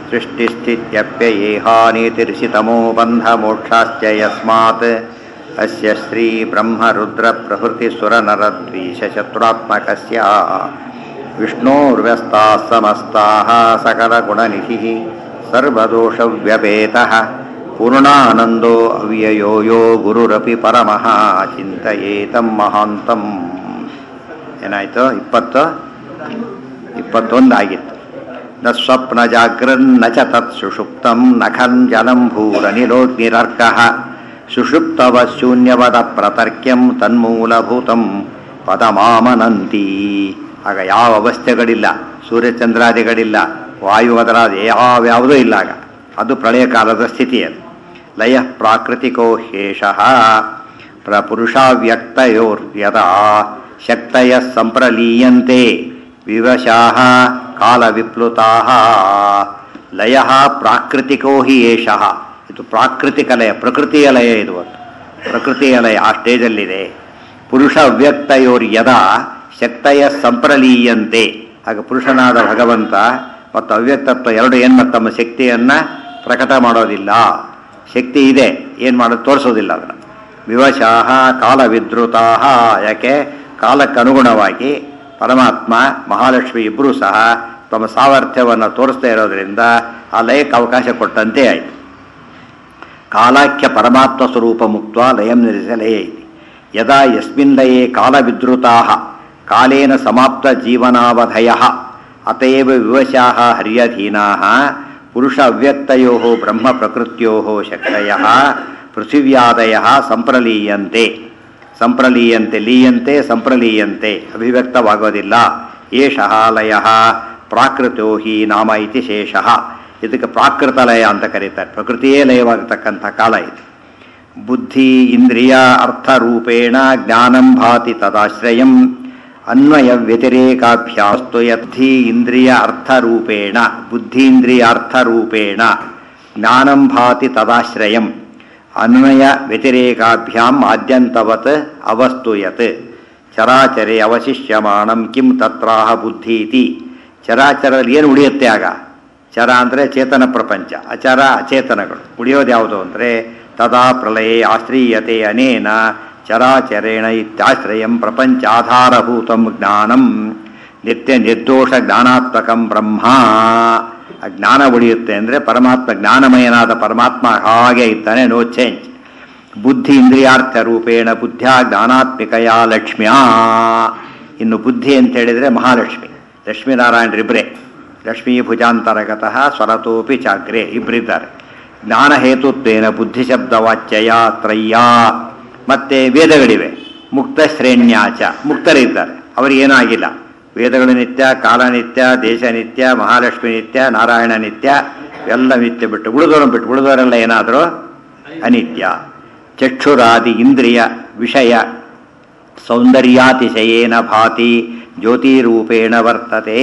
सृष्टिस्थित्यप्ययेहानीतिर्षितमो बन्धमोक्षाश्च यस्मात् अस्य श्रीब्रह्मरुद्रप्रभृतिसुरनरद्वीषशत्रुरात्मकस्य विष्णोर्व्यस्ताः समस्ताः सकलगुणनिधिः सर्वदोषव्यपेतः पूर्णानन्दो अव्ययो यो गुरुरपि परमः ಚಿಂತಯೇತಂ ಮಹಾಂತಂ ಏನಾಯಿತು ಇಪ್ಪತ್ತು ಇಪ್ಪತ್ತೊಂದು ಆಗಿತ್ತು ನ ಸ್ವಪ್ನ ಜಾಗ್ರನ್ನ ಚ ತತ್ ಸುಷುಪ್ತಂ ನಖನ್ ಜಲಂ ಭೂರನಿಲೋಗ್ನಿರರ್ಕಃ ಸುಷುಪ್ತವ ಶೂನ್ಯವದ ಪ್ರತರ್ಕ್ಯಂ ತನ್ಮೂಲಭೂತಂ ಪದಮಾಮನಂತಿ ಆಗ ಯಾವ ಅವಸ್ಥೆಗಳಿಲ್ಲ ಸೂರ್ಯಚಂದ್ರಾದಿಗಳಿಲ್ಲ ವಾಯು ಅದರಾದ ಯಾವ್ಯಾವುದೂ ಇಲ್ಲ ಆಗ ಅದು ಪ್ರಳಯ ಕಾಲದ ಸ್ಥಿತಿ ಅದು ಲಯ ಪ್ರಾಕೃತಿಕೋ ಶೇಷಃ ಪ್ರಪುರುಷಾವ್ಯಕ್ತಯೋರ್ಯದಾ ಶಕ್ತಯ ಸಂಪ್ರಲೀಯಂತೆ ವಿವಶಾಹ ಕಾಲವಿಪ್ಲುತಾಹ ಲಯ ಪ್ರಾಕೃತಿಕೋ ಹಿ ಏಷಃ ಇದು ಪ್ರಾಕೃತಿಕ ಲಯ ಪ್ರಕೃತಿಯ ಲಯ ಇದು ಒಂದು ಪ್ರಕೃತಿಯ ಲಯ ಆ ಸ್ಟೇಜಲ್ಲಿದೆ ಪುರುಷ ಅವ್ಯಕ್ತಯೋರ್ ಯದಾ ಶಕ್ತಯ ಸಂಪ್ರಲೀಯಂತೆ ಆಗ ಪುರುಷನಾದ ಭಗವಂತ ಮತ್ತು ಅವ್ಯಕ್ತತ್ವ ಎರಡು ಏನು ತಮ್ಮ ಶಕ್ತಿಯನ್ನು ಪ್ರಕಟ ಮಾಡೋದಿಲ್ಲ ಶಕ್ತಿ ಇದೆ ಏನು ಮಾಡೋದು ತೋರಿಸೋದಿಲ್ಲ ಅದನ್ನು ವಿವಶಾಹ ಕಾಲವಿದ್ರುತಾಹ ಯಾಕೆ ಕಾಲಕ್ಕೆ ಅನುಗುಣವಾಗಿ ಪರಮಾತ್ಮ ಮಹಾಲಕ್ಷ್ಮಿ ಇಬ್ಬರೂ ಸಹ ತಮ್ಮ ಸಾಮರ್ಥ್ಯವನ್ನು ತೋರಿಸ್ತಾ ಇರೋದ್ರಿಂದ ಆ ಲಯಕ್ಕೆ ಅವಕಾಶ ಕೊಟ್ಟಂತೆ ಆಯಿತು ಕಾಲಾಖ್ಯ ಪರಮಾತ್ಮ ಸ್ವರೂಪ ಮುಕ್ತ ಲಯಂ ನಿಲ್ಲಿಸ ಲಯ ಇದೆ ಯದಾ ಯಸ್ಮಿನ್ ಲಯೇ ಕಾಲವಿದ್ರುತಾ ಕಾಲೇನ ಸಮಾಪ್ತ ಜೀವನಾವಧಯ ಅತಯವ ವಿವಶಾ ಹರ್ಯಧೀನಾ ಪುರುಷ ಅವ್ಯಕ್ತಯೋ ಬ್ರಹ್ಮ ಪ್ರಕೃತ್ಯೋ ಶಕ್ತಯ ಪೃಥಿವ್ಯಾದಯ ಸಂಪ್ರಲೀಯಂತೆ ಸಂಪ್ರಲೀಯಂತೆ ಲೀಯಂತೆ ಸಂಪ್ರಲೀಯಂತೆ ಅಭಿವ್ಯಕ್ತವಾಗೋದಿಲ್ಲ ಏಷಃ ಲಯ ಪ್ರಾಕೃತೋ ಹಿ ನಾಮ ಇತಿ ಶೇಷಃ ಇದಕ್ಕೆ ಪ್ರಾಕೃತ ಲಯ ಅಂತ ಕರೀತಾರೆ ಪ್ರಕೃತಿಯೇ ಲಯವಾಗತಕ್ಕಂಥ ಕಾಲ ಇದು ಬುದ್ಧಿ ಇಂದ್ರಿಯ ಅರ್ಥರೂಪೇಣ ಜ್ಞಾನಂ ಭಾತಿ ತದಾಶ್ರಯಂ ಅನ್ವಯ ವ್ಯತಿರೇಕಾಭ್ಯಾಸ್ತು ಯಥಿ ಇಂದ್ರಿಯ ಅರ್ಥರೂಪೇಣ ಬುದ್ಧೀಂದ್ರಿಯಾರ್ಥರೂಪೇಣ ಜ್ಞಾನಂ ಭಾತಿ ತದಾಶ್ರಯಂ ಅನ್ವಯ ವ್ಯತಿರೇಕಾಭ್ಯಾಂ ಆದ್ಯಂತವತ್ ಅವಸ್ತುಯತ್ ಚರಾಚರೆ ಅವಶಿಷ್ಯಮಾಣಂ ಕಿಂ ತತ್ರಾಹ ಬುದ್ಧಿ ಇತಿ ಚರಾಚರದಲ್ಲಿ ಏನು ಉಳಿಯುತ್ತೆ ಆಗ ಚರ ಅಂದರೆ ಚೇತನ ಪ್ರಪಂಚ ಅಚರ ಅಚೇತನಗಳು ಉಳಿಯೋದು ಯಾವುದು ಅಂದರೆ ತದಾ ಪ್ರಳಯೇ ಆಶ್ರೀಯತೆ ಅನೇನ ಚರಾಚರೇಣ ಇತ್ಯಾಶ್ರಯಂ ಪ್ರಪಂಚಾಧಾರಭೂತಂ ಜ್ಞಾನಂ ನಿತ್ಯ ನಿರ್ದೋಷ ಜ್ಞಾನಾತ್ಮಕಂ ಬ್ರಹ್ಮ ಆ ಜ್ಞಾನ ಉಳಿಯುತ್ತೆ ಅಂದರೆ ಪರಮಾತ್ಮ ಜ್ಞಾನಮಯನಾದ ಪರಮಾತ್ಮ ಹಾಗೆ ಇದ್ದಾನೆ ನೋ ಚೇಂಜ್ ಬುದ್ಧಿ ಇಂದ್ರಿಯಾರ್ಥ ರೂಪೇಣ ಬುದ್ಧಿಯ ಜ್ಞಾನಾತ್ಮಿಕಯ ಲಕ್ಷ್ಮ್ಯಾ ಇನ್ನು ಬುದ್ಧಿ ಅಂತ ಹೇಳಿದರೆ ಮಹಾಲಕ್ಷ್ಮಿ ಲಕ್ಷ್ಮೀನಾರಾಯಣರಿಬ್ಬರೇ ಲಕ್ಷ್ಮೀ ಭುಜಾಂತರಗತಃ ಸ್ವರತೋಪಿ ಚಾಗ್ರೆ ಇಬ್ಬರಿದ್ದಾರೆ ಜ್ಞಾನ ಹೇತುತ್ವೇನ ಬುದ್ಧಿಶಬ್ದವಾಚ್ಯಯ ತ್ರಯ್ಯ ಮತ್ತೆ ವೇದಗಳಿವೆ ಮುಕ್ತ ಶ್ರೇಣ್ಯಾಚ ಮುಕ್ತರಿದ್ದಾರೆ ಅವರಿಗೇನೂ ಆಗಿಲ್ಲ ವೇದಗಳು ನಿತ್ಯ ಕಾಲ ನಿತ್ಯ ದೇಶ ನಿತ್ಯ ಮಹಾಲಕ್ಷ್ಮಿ ನಿತ್ಯ ನಾರಾಯಣ ನಿತ್ಯ ಎಲ್ಲ ನಿತ್ಯ ಬಿಟ್ಟು ಉಳಿದವರನ್ನು ಬಿಟ್ಟು ಉಳಿದವರೆಲ್ಲ ಏನಾದರೂ ಅನಿತ್ಯ ಚಕ್ಷುರಾದಿ ಇಂದ್ರಿಯ ವಿಷಯ ಸೌಂದರ್ಯಾತಿಶಯೇನ ಭಾತಿ ಜ್ಯೋತಿರೂಪೇಣ ವರ್ತತೆ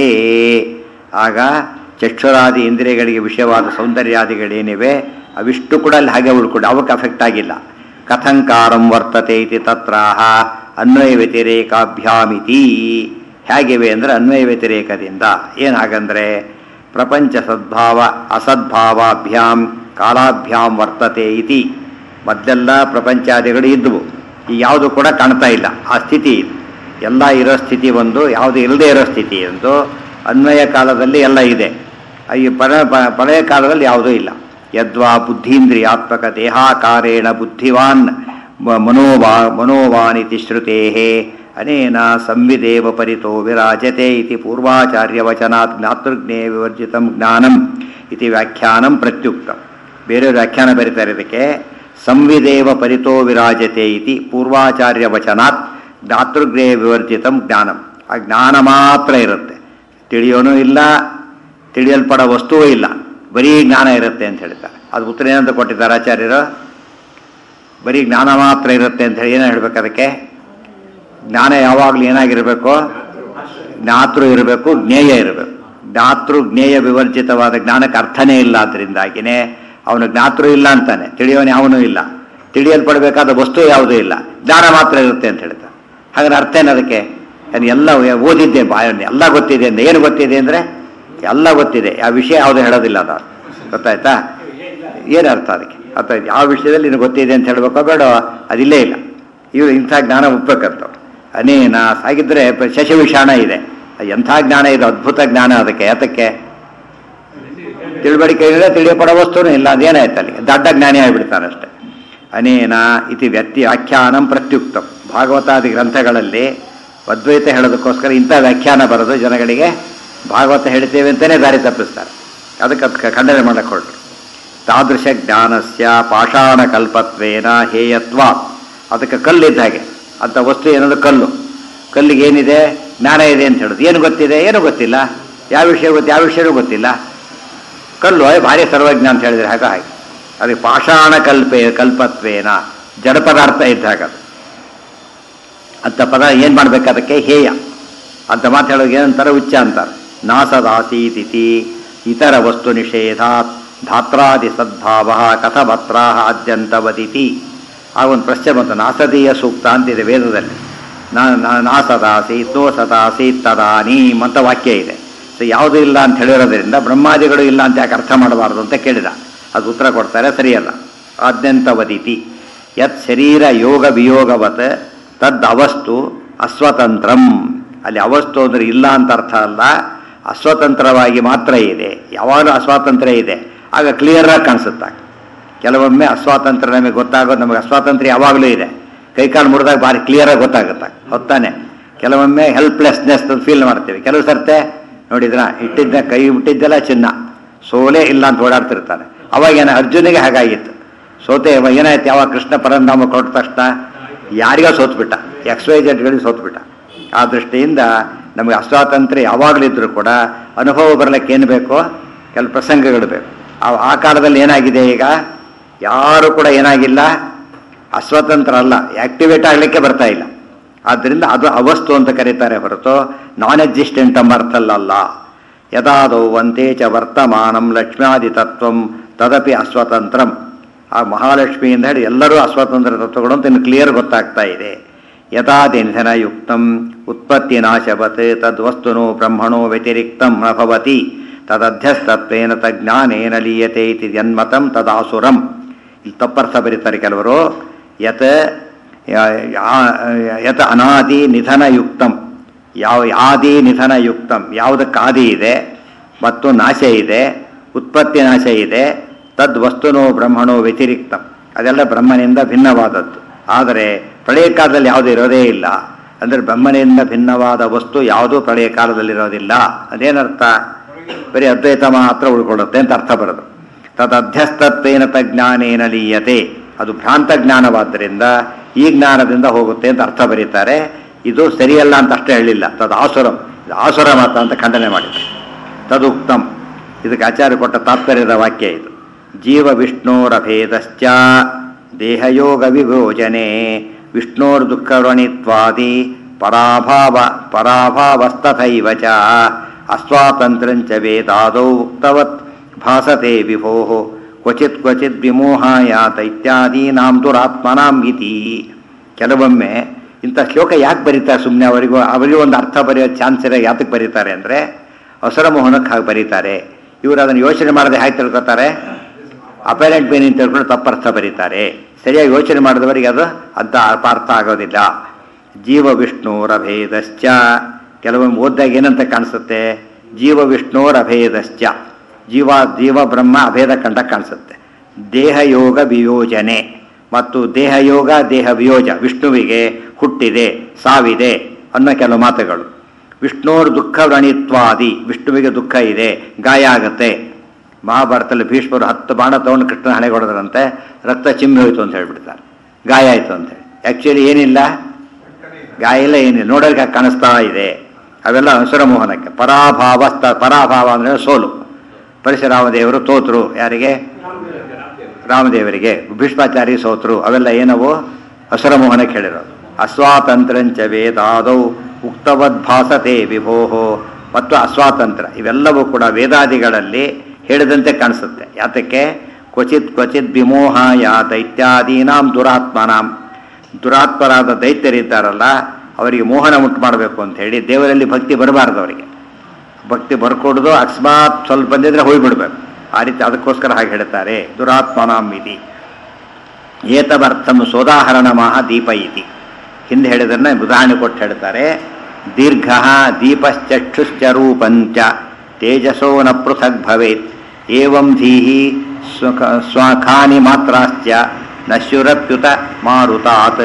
ಆಗ ಚಕ್ಷುರಾದಿ ಇಂದ್ರಿಯಗಳಿಗೆ ವಿಷಯವಾದ ಸೌಂದರ್ಯಾದಿಗಳೇನಿವೆ ಅವಿಷ್ಟು ಕೂಡ ಅಲ್ಲಿ ಹಾಗೆ ಉಳ್ಕೊಂಡು ಅವಕ್ಕೆ ಅಫೆಕ್ಟ್ ಆಗಿಲ್ಲ ಕಥಂಕಾರಂ ವರ್ತತೆ ಇತಿ ತತ್ರಾಹ ಅನ್ವಯ ವ್ಯತಿರೇಕಾಭ್ಯಾಮಿತಿ ಹೇಗಿವೆ ಅಂದರೆ ಅನ್ವಯ ವ್ಯತಿರೇಕದಿಂದ ಏನಾಗಂದರೆ ಪ್ರಪಂಚ ಸದ್ಭಾವ ಅಸದ್ಭಾವಾಭ್ಯಾಂ ಕಾಲಾಭ್ಯಾಂ ವರ್ತತೆ ಇತಿ ಮೊದಲೆಲ್ಲ ಪ್ರಪಂಚಾದಿಗಳು ಇದ್ದವು ಈಗ ಯಾವುದು ಕೂಡ ಕಾಣ್ತಾ ಇಲ್ಲ ಆ ಸ್ಥಿತಿ ಇದು ಎಲ್ಲ ಇರೋ ಸ್ಥಿತಿ ಒಂದು ಯಾವುದು ಇಲ್ಲದೆ ಇರೋ ಸ್ಥಿತಿ ಒಂದು ಅನ್ವಯ ಕಾಲದಲ್ಲಿ ಎಲ್ಲ ಇದೆ ಈ ಪರ ಪಳೆಯ ಕಾಲದಲ್ಲಿ ಯಾವುದೂ ಇಲ್ಲ ಯದ್ವಾ ಬುದ್ಧೀಂದ್ರಿಯಾತ್ಮಕ ದೇಹಾಕಾರೇಣ ಬುದ್ಧಿವಾನ್ ಮನೋವಾ ಮನೋವಾನಿತಿ ಶ್ರುತೇ ಅನೇನ ಸಂವಿದೇವ ಪರಿತೋ ವಿರಾಜತೆ ಇತಿ ಪೂರ್ವಾಚಾರ್ಯವಚನಾತ್ ಜ್ಞಾತೃಜ್ಞೇ ವಿವರ್ಜಿತ ಜ್ಞಾನಂ ಇತಿ ವ್ಯಾಖ್ಯಾನಂ ಪ್ರತ್ಯುಕ್ತ ಬೇರೆ ವ್ಯಾಖ್ಯಾನ ಬರೀತಾರೆ ಇದಕ್ಕೆ ಸಂವಿದೇವ ಪರಿತೋ ವಿರಾಜತೆ ಇತಿ ಪೂರ್ವಾಚಾರ್ಯ ವಚನಾತ್ ಜ್ಞಾತೃಜ್ಞೇ ವಿವರ್ಜಿತ ಜ್ಞಾನಂ ಆ ಜ್ಞಾನ ಮಾತ್ರ ಇರುತ್ತೆ ತಿಳಿಯೋನೂ ಇಲ್ಲ ತಿಳಿಯಲ್ಪಡ ವಸ್ತುವೂ ಇಲ್ಲ ಬರೀ ಜ್ಞಾನ ಇರುತ್ತೆ ಅಂತ ಹೇಳ್ತಾರೆ ಅದು ಉತ್ತರ ಏನಂತ ಕೊಟ್ಟಿದ್ದಾರೆ ಆಚಾರ್ಯರು ಬರೀ ಜ್ಞಾನ ಮಾತ್ರ ಇರುತ್ತೆ ಅಂತ ಹೇಳಿ ಏನೋ ಹೇಳ್ಬೇಕು ಅದಕ್ಕೆ ಜ್ಞಾನ ಯಾವಾಗಲೂ ಏನಾಗಿರಬೇಕು ಜ್ಞಾತೃ ಇರಬೇಕು ಜ್ಞೇಯ ಇರಬೇಕು ಜ್ಞಾತೃ ಜ್ಞೇಯ ವಿವರ್ಜಿತವಾದ ಜ್ಞಾನಕ್ಕೆ ಅರ್ಥನೇ ಇಲ್ಲ ಅದರಿಂದಾಗಿನೇ ಅವನು ಜ್ಞಾತೃ ಇಲ್ಲ ಅಂತಾನೆ ತಿಳಿಯೋನು ಯಾವನೂ ಇಲ್ಲ ತಿಳಿಯಲ್ಪಡಬೇಕಾದ ವಸ್ತು ಯಾವುದೂ ಇಲ್ಲ ಜ್ಞಾನ ಮಾತ್ರ ಇರುತ್ತೆ ಅಂತ ಹೇಳ್ತಾರೆ ಹಾಗಾದ್ರೆ ಅರ್ಥ ಏನು ಅದಕ್ಕೆ ನಾನು ಎಲ್ಲ ಓದಿದ್ದೆ ಬಾಯಲ್ಲಿ ಎಲ್ಲ ಗೊತ್ತಿದೆ ಅಂದ್ರೆ ಏನು ಗೊತ್ತಿದೆ ಅಂದರೆ ಎಲ್ಲ ಗೊತ್ತಿದೆ ಆ ವಿಷಯ ಯಾವುದು ಹೇಳೋದಿಲ್ಲ ಅದು ಗೊತ್ತಾಯ್ತಾ ಏನು ಅರ್ಥ ಅದಕ್ಕೆ ಅರ್ಥ ಆಯ್ತು ಯಾವ ವಿಷಯದಲ್ಲಿ ನಿನಗೆ ಗೊತ್ತಿದೆ ಅಂತ ಹೇಳ್ಬೇಕೋ ಬೇಡ ಅದಿಲ್ಲೇ ಇಲ್ಲ ಇವರು ಇಂಥ ಜ್ಞಾನ ಒಪ್ಬೇಕಂತವ್ರು ಅನೇನ ಹಾಗಿದ್ರೆ ಪ- ಶಶವಿಷಾಣ ಇದೆ ಎಂಥ ಜ್ಞಾನ ಇದೆ ಅದ್ಭುತ ಜ್ಞಾನ ಅದಕ್ಕೆ ಯಾತಕ್ಕೆ ತಿಳುವಳಿಕೆ ಇಲ್ಲ ತಿಳಿಯಪಡೋ ವಸ್ತುನೂ ಇಲ್ಲ ಅದೇನಾಯ್ತು ಅಲ್ಲಿ ದಡ್ಡ ಜ್ಞಾನಿ ಆಗಿಬಿಡ್ತಾನಷ್ಟೆ ಅನೇನ ಇತಿ ವ್ಯಕ್ತಿ ವ್ಯಾಖ್ಯಾನಂ ಪ್ರತ್ಯುಕ್ತಂ ಭಾಗವತಾದಿ ಗ್ರಂಥಗಳಲ್ಲಿ ಅದ್ವೈತ ಹೇಳೋದಕ್ಕೋಸ್ಕರ ಇಂಥ ವ್ಯಾಖ್ಯಾನ ಬರೋದು ಜನಗಳಿಗೆ ಭಾಗವತ ಹೇಳ್ತೇವೆ ಅಂತಲೇ ದಾರಿ ತಪ್ಪಿಸ್ತಾರೆ ಅದಕ್ಕೆ ಅದಕ್ಕೆ ಖಂಡನೆ ಮಾಡಕ್ಕೆ ಹೊರಟರು ತಾದೃಶ ಜ್ಞಾನಸ್ಯ ಪಾಷಾಣ ಕಲ್ಪತ್ವೇನ ಹೇಯತ್ವ ಅದಕ್ಕೆ ಕಲ್ಲಿದ್ದ ಹಾಗೆ ಅಂಥ ವಸ್ತು ಏನದು ಕಲ್ಲು ಕಲ್ಲಿಗೆ ಏನಿದೆ ಜ್ಞಾನ ಇದೆ ಅಂತ ಹೇಳೋದು ಏನು ಗೊತ್ತಿದೆ ಏನು ಗೊತ್ತಿಲ್ಲ ಯಾವ ವಿಷಯ ಗೊತ್ತು ಯಾವ ವಿಷಯನೂ ಗೊತ್ತಿಲ್ಲ ಕಲ್ಲು ಏ, ಭಾರಿ ಸರ್ವಜ್ಞ ಅಂತ ಹೇಳಿದ್ರೆ ಹಾಗೆ ಹಾಗೆ ಅದಕ್ಕೆ ಪಾಷಾಣ ಕಲ್ಪೆ ಕಲ್ಪತ್ವೇನ ಜಡ ಪದಾರ್ಥ ಇದ್ದಾಗ ಅದು ಅಂತ ಪದ ಏನು ಮಾಡ್ಬೇಕು ಅದಕ್ಕೆ ಹೇಯ ಅಂತ ಮಾತು ಹೇಳೋದು ಏನಂತಾರೆ ಉಚ್ಚ ಅಂತಾರೆ ನಾಸದಾಸೀತಿಥಿ ಇತರ ವಸ್ತು ನಿಷೇಧಾತ್ ಧಾತ್ರಾದಿ ಸದ್ಭಾವ ಕಥಭತ್ರ ಆದ್ಯಂತ ವದಿತಿ ಆ ಒಂದು ಪ್ರಶ್ನೆ ಬಂತು ನಾಸದೀಯ ಸೂಕ್ತ ಅಂತಿದೆ ವೇದದಲ್ಲಿ ನಾ ನಾ- ನಾಸದಾಸೀತ್ ನೋ ಸದಾಸೀತ್ ತದಾನೀಮ್ ಅಂತ ವಾಕ್ಯ ಇದೆ ಸೊ ಯಾವುದೂ ಇಲ್ಲ ಅಂತ ಹೇಳಿರೋದ್ರಿಂದ ಬ್ರಹ್ಮಾದಿಗಳು ಇಲ್ಲ ಅಂತ ಯಾಕೆ ಅರ್ಥ ಮಾಡಬಾರ್ದು ಅಂತ ಕೇಳಿದ ಅದು ಉತ್ತರ ಕೊಡ್ತಾರೆ ಸರಿಯಲ್ಲ ಆದ್ಯಂತ ವದಿತಿ ಯತ್ ಶರೀರ ಯೋಗ ವಿಯೋಗವತ್ ತದ್ ಅವಸ್ತು ಅಸ್ವತಂತ್ರಂ ಅಲ್ಲಿ ಅವಸ್ತು ಅಂದ್ರೆ ಇಲ್ಲ ಅಂತ ಅರ್ಥ ಅಲ್ಲ ಅಸ್ವತಂತ್ರವಾಗಿ ಮಾತ್ರ ಇದೆ ಯಾವಾಗಲೂ ಅಸ್ವಾತಂತ್ರ್ಯ ಇದೆ ಆಗ ಕ್ಲಿಯರ್ ಆಗಿ ಕಾಣಿಸುತ್ತೆ ಕೆಲವೊಮ್ಮೆ ಅಸ್ವಾತಂತ್ರ್ಯ ನಮಗೆ ಗೊತ್ತಾಗೋದು ನಮಗೆ ಅಸ್ವಾತಂತ್ರ್ಯ ಯಾವಾಗಲೂ ಇದೆ ಕೈಕಾಲು ಮುರಿದಾಗ ಭಾರಿ ಕ್ಲಿಯರ್ ಆಗಿ ಗೊತ್ತಾಗುತ್ತೆ ಹೊತ್ತಾನೆ ಕೆಲವೊಮ್ಮೆ ಹೆಲ್ಪ್ಲೆಸ್ನೆಸ್ ಫೀಲ್ ಮಾಡ್ತೀವಿ ಕೆಲವು ಸರ್ತೆ ನೋಡಿದ್ರ ಇಟ್ಟಿದ್ದ ಕೈ ಬಿಟ್ಟಿದ್ದೆಲ್ಲ ಚಿನ್ನ ಸೋಲೇ ಇಲ್ಲ ಅಂತ ಓಡಾಡ್ತಿರ್ತಾನೆ ಅವಾಗ ಏನ ಅರ್ಜುನಿಗೆ ಹಾಗಾಗಿತ್ತು ಸೋತೆ ಅವ ಏನಾಯ್ತು ಯಾವಾಗ ಕೃಷ್ಣ ಪರಂಧಾಮ ಕೊಟ್ಟ ತಕ್ಷಣ ಯಾರಿಗೋ ಸೋತ್ಬಿಟ್ಟ ಎಕ್ಸ್ ವೈ ಜೆಡ್ಗಳಿಗೆ ಸೋತ್ಬಿಟ್ಟ ಆ ದೃಷ್ಟಿಯಿಂದ ನಮಗೆ ಅಸ್ವಾತಂತ್ರ್ಯ ಯಾವಾಗಲಿದ್ರೂ ಕೂಡ ಅನುಭವ ಬರಲಿಕ್ಕೆ ಏನು ಬೇಕೋ ಕೆಲವು ಪ್ರಸಂಗಗಳು ಬೇಕು ಆ- ಆ ಕಾಲದಲ್ಲಿ ಏನಾಗಿದೆ ಈಗ ಯಾರು ಕೂಡ ಏನಾಗಿಲ್ಲ ಅಸ್ವತಂತ್ರ ಅಲ್ಲ ಆಕ್ಟಿವೇಟ್ ಆಗಲಿಕ್ಕೆ ಬರ್ತಾ ಇಲ್ಲ ಆದ್ದರಿಂದ ಅದು ಅವಸ್ತು ಅಂತ ಕರೀತಾರೆ ಹೊರತು ನಾನ್ ಎಕ್ಸಿಸ್ಟೆಂಟ್ ಎಂಬ ಅರ್ಥ ಅಲ್ಲ ಯದಾದೌ ವಂತೆ ಚ ವರ್ತಮಾನಂ ಲಕ್ಷ್ಮ್ಯಾದಿ ತತ್ವಂ ತದಪಿ ಅಸ್ವತಂತ್ರಂ ಆ ಮಹಾಲಕ್ಷ್ಮಿಯಿಂದ ಹೇಳಿ ಎಲ್ಲರೂ ಅಸ್ವತಂತ್ರ ತತ್ವಗಳು ಅಂತ ಇನ್ನು ಕ್ಲಿಯರ್ ಗೊತ್ತಾಗ್ತಾ ಇದೆ ಯಥಾದಿ ನಿಧನಯುಕ್ತಂ ಉತ್ಪತ್ತಿ ನಾಶವತ್ ತದ್ವಸ್ತುನೋ ಬ್ರಹ್ಮಣೋ ವ್ಯತಿರಿಕ್ತಂ ನ ಭವತಿ ತದಧ್ಯಸ್ತತ್ವೇನ ತಜ್ಞಾನೇನ ಲೀಯತೆ ಇತಿ ಜನ್ಮತಂ ತದಾಸುರಂ ಇಲ್ಲಿ ತಪ್ಪರ್ಥ ಬರೀತಾರೆ ಕೆಲವರು ಯತ್ ಯ- ಯಾ- ಯತ್ ಅನಾದಿ ನಿಧನಯುಕ್ತಂ ಯಾವ ಆದಿ ನಿಧನಯುಕ್ತಂ ಯಾವುದಕ್ಕೆ ಆದಿ ಇದೆ ಮತ್ತು ನಾಶ ಇದೆ ಉತ್ಪತ್ತಿ ನಾಶ ಇದೆ ತದ್ ವಸ್ತುನೋ ಬ್ರಹ್ಮಣೋ ವ್ಯತಿರಿಕ್ತಂ ಅದೆಲ್ಲ ಬ್ರಹ್ಮನಿಂದ ಭಿನ್ನವಾದದ್ದು ಆದರೆ ಪ್ರಳಯ ಕಾಲದಲ್ಲಿ ಯಾವುದೂ ಇರೋದೇ ಇಲ್ಲ ಅಂದರೆ ಬ್ರಹ್ಮನಿಂದ ಭಿನ್ನವಾದ ವಸ್ತು ಯಾವುದೂ ಪ್ರಳಯ ಕಾಲದಲ್ಲಿರೋದಿಲ್ಲ ಅದೇನರ್ಥ ಬರೀ ಅದ್ವೈತ ಮಾತ್ರ ಉಳ್ಕೊಳ್ಳುತ್ತೆ ಅಂತ ಅರ್ಥ ಬರೋದು ತದಧ್ಯಸ್ತತ್ವೇನ ತಜ್ಞಾನೇನ ಲೀಯತೆ ಅದು ಭ್ರಾಂತ ಜ್ಞಾನವಾದ್ದರಿಂದ ಈ ಜ್ಞಾನದಿಂದ ಹೋಗುತ್ತೆ ಅಂತ ಅರ್ಥ ಬರೀತಾರೆ ಇದು ಸರಿಯಲ್ಲ ಅಂತ ಅಷ್ಟೇ ಹೇಳಿಲ್ಲ ತದ್ ಆಸುರಂ ಇದು ಆಸುರ ಮಾತ ಅಂತ ಖಂಡನೆ ಮಾಡಿದ್ದಾರೆ ತದುಕ್ತಂ ಇದಕ್ಕೆ ಆಚಾರ್ಯ ಕೊಟ್ಟ ತಾತ್ಪರ್ಯದ ವಾಕ್ಯ ಇದು ಜೀವ ವಿಷ್ಣೋರಭೇದಶ್ಚ ದೇಹಯೋಗ ವಿಭೋಜನೆ ವಿಷ್ಣೋರ್ ದುಃಖವೃಣಿತ್ವಾದಿ ಪರಾಭಾವ ಪರಾಭಾವಸ್ತಥೈವ ಚ ಅಸ್ವಾತಂತ್ರ್ಯಂಚ ವೇದಾದೌ ಉಕ್ತವತ್ ಭಾಸತೆ ವಿಭೋ ಕ್ವಚಿತ್ ಕ್ವಚಿತ್ ವಿಮೋಹಾಯಾತ ಇತ್ಯಾದೀನಾಂ ದುರಾತ್ಮನಾಂ ಇತಿ ಕೆಲವೊಮ್ಮೆ ಇಂಥ ಶ್ಲೋಕ ಯಾಕೆ ಬರೀತಾರೆ ಸುಮ್ಮನೆ ಅವರಿಗೂ ಅವರಿಗೂ ಒಂದು ಅರ್ಥ ಬರೆಯೋ ಚಾನ್ಸ್ ಇರೋ ಯಾತಕ್ಕೆ ಬರೀತಾರೆ ಅಂದರೆ ಅವಸರ ಮೋಹನಕ್ಕೆ ಹಾಗೆ ಬರೀತಾರೆ ಇವರು ಅದನ್ನು ಯೋಚನೆ ಮಾಡದೆ ಹೇಗೆ ತಿಳ್ಕೊತಾರೆ ಅಪರೆಂಟ್ ಮೀನಿಂಗ್ ತಿಳ್ಕೊಂಡು ತಪ್ಪರ್ಥ ಬರೀತಾರೆ ಸರಿಯಾಗಿ ಯೋಚನೆ ಮಾಡಿದವರಿಗೆ ಅದು ಅಂತ ಅಪಾರ್ಥ ಆಗೋದಿಲ್ಲ ಜೀವ ವಿಷ್ಣುರಭೇದಶ್ಚ ಕೆಲವೊಮ್ಮೆ ಓದಿದಾಗ ಏನಂತ ಕಾಣಿಸುತ್ತೆ ಜೀವ ವಿಷ್ಣುರಭೇದಶ್ಚ ಜೀವ ಜೀವ ಬ್ರಹ್ಮ ಅಭೇದ ಕಂಡ ಕಾಣಿಸುತ್ತೆ ದೇಹಯೋಗ ವಿಯೋಜನೆ ಮತ್ತು ದೇಹಯೋಗ ದೇಹ ವಿಯೋಜ ವಿಷ್ಣುವಿಗೆ ಹುಟ್ಟಿದೆ ಸಾವಿದೆ ಅನ್ನೋ ಕೆಲವು ಮಾತುಗಳು ವಿಷ್ಣುವ್ರ ದುಃಖ ವ್ರಣಿತ್ವಾದಿ ವಿಷ್ಣುವಿಗೆ ದುಃಖ ಇದೆ ಗಾಯ ಆಗುತ್ತೆ ಮಹಾಭಾರತದಲ್ಲಿ ಭೀಷ್ಮರು ಹತ್ತು ಬಾಣ ತಗೊಂಡು ಕೃಷ್ಣನ ಹಣೆಗೆ ಹೊಡೆದ್ರಂತೆ ರಕ್ತ ಚಿಮ್ಮಿ ಹೋಯ್ತು ಅಂತ ಹೇಳ್ಬಿಡ್ತಾರೆ ಗಾಯ ಆಯಿತು ಅಂತ ಹೇಳಿ ಆ್ಯಕ್ಚುಲಿ ಏನಿಲ್ಲ ಗಾಯ ಇಲ್ಲ ಏನಿಲ್ಲ ನೋಡೋಕೆ ಕಾಣಿಸ್ತಾ ಇದೆ ಅವೆಲ್ಲ ಅಸುರ ಮೋಹನಕ್ಕೆ ಪರಾಭಾವ ಸ್ಥ ಪರಾಭಾವ ಅಂದರೆ ಸೋಲು ಪರಶುರಾಮದೇವರು ತೋತರು ಯಾರಿಗೆ ರಾಮದೇವರಿಗೆ ಭೀಷ್ಮಾಚಾರಿ ಸೋತರು ಅವೆಲ್ಲ ಏನವು ಅಸುರ ಮೋಹನಕ್ಕೆ ಹೇಳಿರೋದು ಅಸ್ವಾತಂತ್ರ್ಯಂಚ ವೇದಾದೌ ಉಕ್ತವದ್ಭಾಸತೆ ವಿಭೋಹೋ ಮತ್ತು ಅಸ್ವಾತಂತ್ರ್ಯ ಇವೆಲ್ಲವೂ ಕೂಡ ವೇದಾದಿಗಳಲ್ಲಿ ಹೇಳಿದಂತೆ ಕಾಣಿಸುತ್ತೆ ಯಾತಕ್ಕೆ ಕ್ವಚಿತ್ ಕ್ವಚಿತ್ ವಿಮೋಹಾಯ ದೈತ್ಯಾದೀನಾಂ ದುರಾತ್ಮನಾಂ ದುರಾತ್ಮರಾದ ದೈತ್ಯರಿದ್ದಾರಲ್ಲ ಅವರಿಗೆ ಮೋಹನ ಉಂಟು ಮಾಡಬೇಕು ಅಂತ ಹೇಳಿ ದೇವರಲ್ಲಿ ಭಕ್ತಿ ಬರಬಾರ್ದು ಅವರಿಗೆ ಭಕ್ತಿ ಬರ್ಕೊಡೋದು ಅಕಸ್ಮಾತ್ ಸ್ವಲ್ಪ ಬಂದಿದ್ರೆ ಹೋಗ್ಬಿಡ್ಬೇಕು ಆ ರೀತಿ ಅದಕ್ಕೋಸ್ಕರ ಹಾಗೆ ಹೇಳ್ತಾರೆ ದುರಾತ್ಮನಾಂ ಇತಿ ಏತವರ್ಥಂ ಸೋದಾಹರಣ ಮಹ ದೀಪ ಇತಿ ಹಿಂದೆ ಹೇಳಿದನ್ನ ಉದಾಹರಣೆ ಕೊಟ್ಟು ಹೇಳ್ತಾರೆ ದೀರ್ಘ ದೀಪಶ್ಚಕ್ಷುಶ್ಚ ರೂಪಂಚ ತೇಜಸೋ ನ ಪೃಥಗ್ ಭವೇತ್ ಏವಂ ಧೀಹಿ ಸ್ವಖ ಸ್ವಖಾನಿ ಮಾತ್ರಾಶ್ಚ ನಶ್ಯುರಪ್ಯುತ ಮಾರುತಾತ್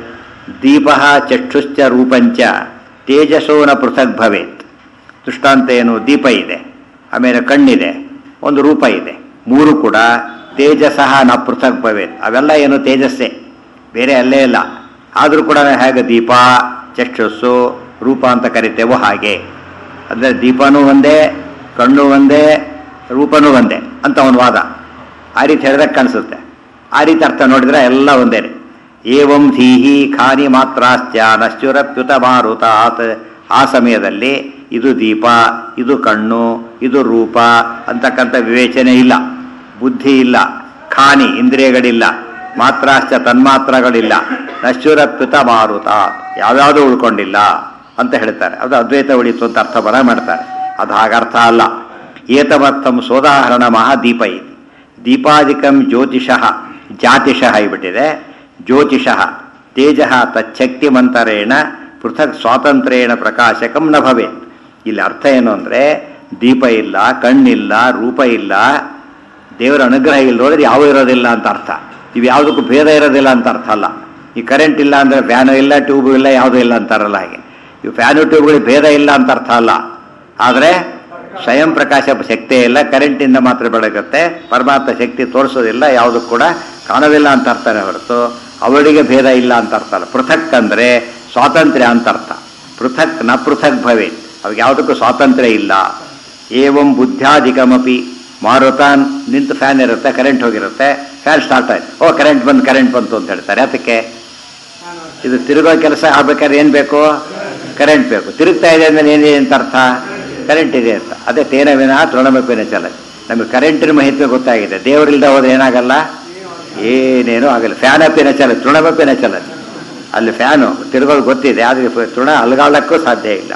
ದೀಪ ಚಕ್ಷುಶ್ಚ ರೂಪಂಚ ತೇಜಸೋ ನ ಪೃಥಗ್ ಭವೇತ್ ದೃಷ್ಟಾಂತ ಏನು ದೀಪ ಇದೆ ಆಮೇಲೆ ಕಣ್ಣಿದೆ ಒಂದು ರೂಪ ಇದೆ ಮೂರು ಕೂಡ ತೇಜಸಃ ನ ಪೃಥಕ್ ಭವೇತ್ ಅವೆಲ್ಲ ಏನು ತೇಜಸ್ಸೇ ಬೇರೆ ಅಲ್ಲೇ ಇಲ್ಲ ಆದರೂ ಕೂಡ ಹೇಗೆ ದೀಪ ಚಕ್ಷುಸ್ಸು ರೂಪ ಅಂತ ಕರಿತೇವೋ ಹಾಗೆ ಅಂದರೆ ದೀಪನೂ ಒಂದೇ ಕಣ್ಣು ಒಂದೇ ರೂಪನೂ ಒಂದೇ ಅಂತ ಒಂದು ವಾದ ಆ ರೀತಿ ಹೇಳಿದಾಗ ಕಾಣಿಸುತ್ತೆ ಆ ರೀತಿ ಅರ್ಥ ನೋಡಿದ್ರೆ ಎಲ್ಲ ಒಂದೇ ಏವಂ ಧೀಹಿ ಖಾನಿ ಮಾತ್ರಾಶ್ಚ ನಶ್ಚುರಪ್ಯುತ ಮಾರುತಾತ್ ಆ ಸಮಯದಲ್ಲಿ ಇದು ದೀಪ ಇದು ಕಣ್ಣು ಇದು ರೂಪ ಅಂತಕ್ಕಂಥ ವಿವೇಚನೆ ಇಲ್ಲ ಬುದ್ಧಿ ಇಲ್ಲ ಖಾನಿ ಇಂದ್ರಿಯಗಳಿಲ್ಲ ಮಾತ್ರಾಶ್ಚ ತನ್ಮಾತ್ರಗಳಿಲ್ಲ ನಶ್ಚುರಪ್ಯುತ ಮಾರುತ ಯಾವ್ಯಾವುದೂ ಉಳ್ಕೊಂಡಿಲ್ಲ ಅಂತ ಹೇಳ್ತಾರೆ ಅದು ಅದ್ವೈತ ಉಳಿತು ಅಂತ ಅರ್ಥ ಬರ ಮಾಡ್ತಾರೆ ಅದು ಹಾಗರ್ಥ ಅಲ್ಲ ಏತಮರ್ಥಂ ಸೋದಾಹರಣ ಮಹಾ ದೀಪ ಇದೆ ದೀಪಾದಿಕಂ ಜ್ಯೋತಿಷಃ ಜಾತಿಷಃ ಆಗಿಬಿಟ್ಟಿದೆ ಜ್ಯೋತಿಷಃ ತೇಜ ತಚ್ಛಕ್ತಿಮಂತರೇಣ ಪೃಥಕ್ ಸ್ವಾತಂತ್ರ್ಯೇಣ ಪ್ರಕಾಶಕಂ ನ ಭವೇತ್ ಇಲ್ಲಿ ಅರ್ಥ ಏನು ಅಂದರೆ ದೀಪ ಇಲ್ಲ ಕಣ್ಣಿಲ್ಲ ರೂಪ ಇಲ್ಲ ದೇವರ ಅನುಗ್ರಹ ಇಲ್ಲ ಹೋದ್ರೆ ಯಾವ ಇರೋದಿಲ್ಲ ಅಂತ ಅರ್ಥ ಇವು ಯಾವುದಕ್ಕೂ ಭೇದ ಇರೋದಿಲ್ಲ ಅಂತ ಅರ್ಥ ಅಲ್ಲ ಈ ಕರೆಂಟ್ ಇಲ್ಲ ಅಂದರೆ ಫ್ಯಾನು ಇಲ್ಲ ಟ್ಯೂಬು ಇಲ್ಲ ಯಾವುದೂ ಇಲ್ಲ ಅಂತಾರಲ್ಲ ಹಾಗೆ ಇವು ಫ್ಯಾನು ಟ್ಯೂಬ್ಗಳಿಗೆ ಭೇದ ಇಲ್ಲ ಅಂತ ಅರ್ಥ ಅಲ್ಲ ಆದರೆ ಸ್ವಯಂ ಪ್ರಕಾಶ ಶಕ್ತಿ ಇಲ್ಲ ಕರೆಂಟಿಂದ ಮಾತ್ರ ಬೆಳಗುತ್ತೆ ಪರಮಾತ್ಮ ಶಕ್ತಿ ತೋರಿಸೋದಿಲ್ಲ ಯಾವುದು ಕೂಡ ಕಾಣೋದಿಲ್ಲ ಅಂತ ಅರ್ಥನೇ ಹೊರತು ಅವಳಿಗೆ ಭೇದ ಇಲ್ಲ ಅಂತ ಅರ್ಥ ಅಲ್ಲ ಪೃಥಕ್ ಅಂದರೆ ಸ್ವಾತಂತ್ರ್ಯ ಅಂತ ಅರ್ಥ ಪೃಥಕ್ ನ ಪೃಥಕ್ ಭವೆ ಅವ್ರಿಗೆ ಯಾವುದಕ್ಕೂ ಸ್ವಾತಂತ್ರ್ಯ ಇಲ್ಲ ಏವಂ ಬುದ್ಧ್ಯಾಧಿಕಮಪಿ ಮಾರುತಾನ್ ನಿಂತು ಫ್ಯಾನ್ ಇರುತ್ತೆ ಕರೆಂಟ್ ಹೋಗಿರುತ್ತೆ ಫ್ಯಾನ್ ಸ್ಟಾರ್ಟ್ ಆಯ್ತು ಓ ಕರೆಂಟ್ ಬಂದು ಕರೆಂಟ್ ಬಂತು ಅಂತ ಹೇಳ್ತಾರೆ ಅದಕ್ಕೆ ಇದು ತಿರುಗೋ ಕೆಲಸ ಆಗ್ಬೇಕಾದ್ರೆ ಏನು ಬೇಕು ಕರೆಂಟ್ ಬೇಕು ತಿರುಗ್ತಾ ಇದೆ ಅಂದ್ರೆ ಏನಿದೆ ಅಂತ ಅರ್ಥ ಕರೆಂಟ್ ಇದೆ ಅಂತ ಅದೇ ತೇನ ವಿನ ತೃಣಮಪಿನ ಚಲ ನಮಗೆ ಕರೆಂಟಿನ ಮಹತ್ವ ಗೊತ್ತಾಗಿದೆ ದೇವರಿಲ್ದ ಹೋದ್ರೆ ಏನಾಗಲ್ಲ ಏನೇನೂ ಆಗಲ್ಲ ಫ್ಯಾನ್ ಅಪ್ಪಿನ ಚಲ ತೃಣಮಪಿನ ಚಲ ಅಲ್ಲಿ ಫ್ಯಾನು ತಿರುಗೋದು ಗೊತ್ತಿದೆ ಆದರೆ ತೃಣ ಅಲ್ಗಾಳಕ್ಕೂ ಸಾಧ್ಯ ಇಲ್ಲ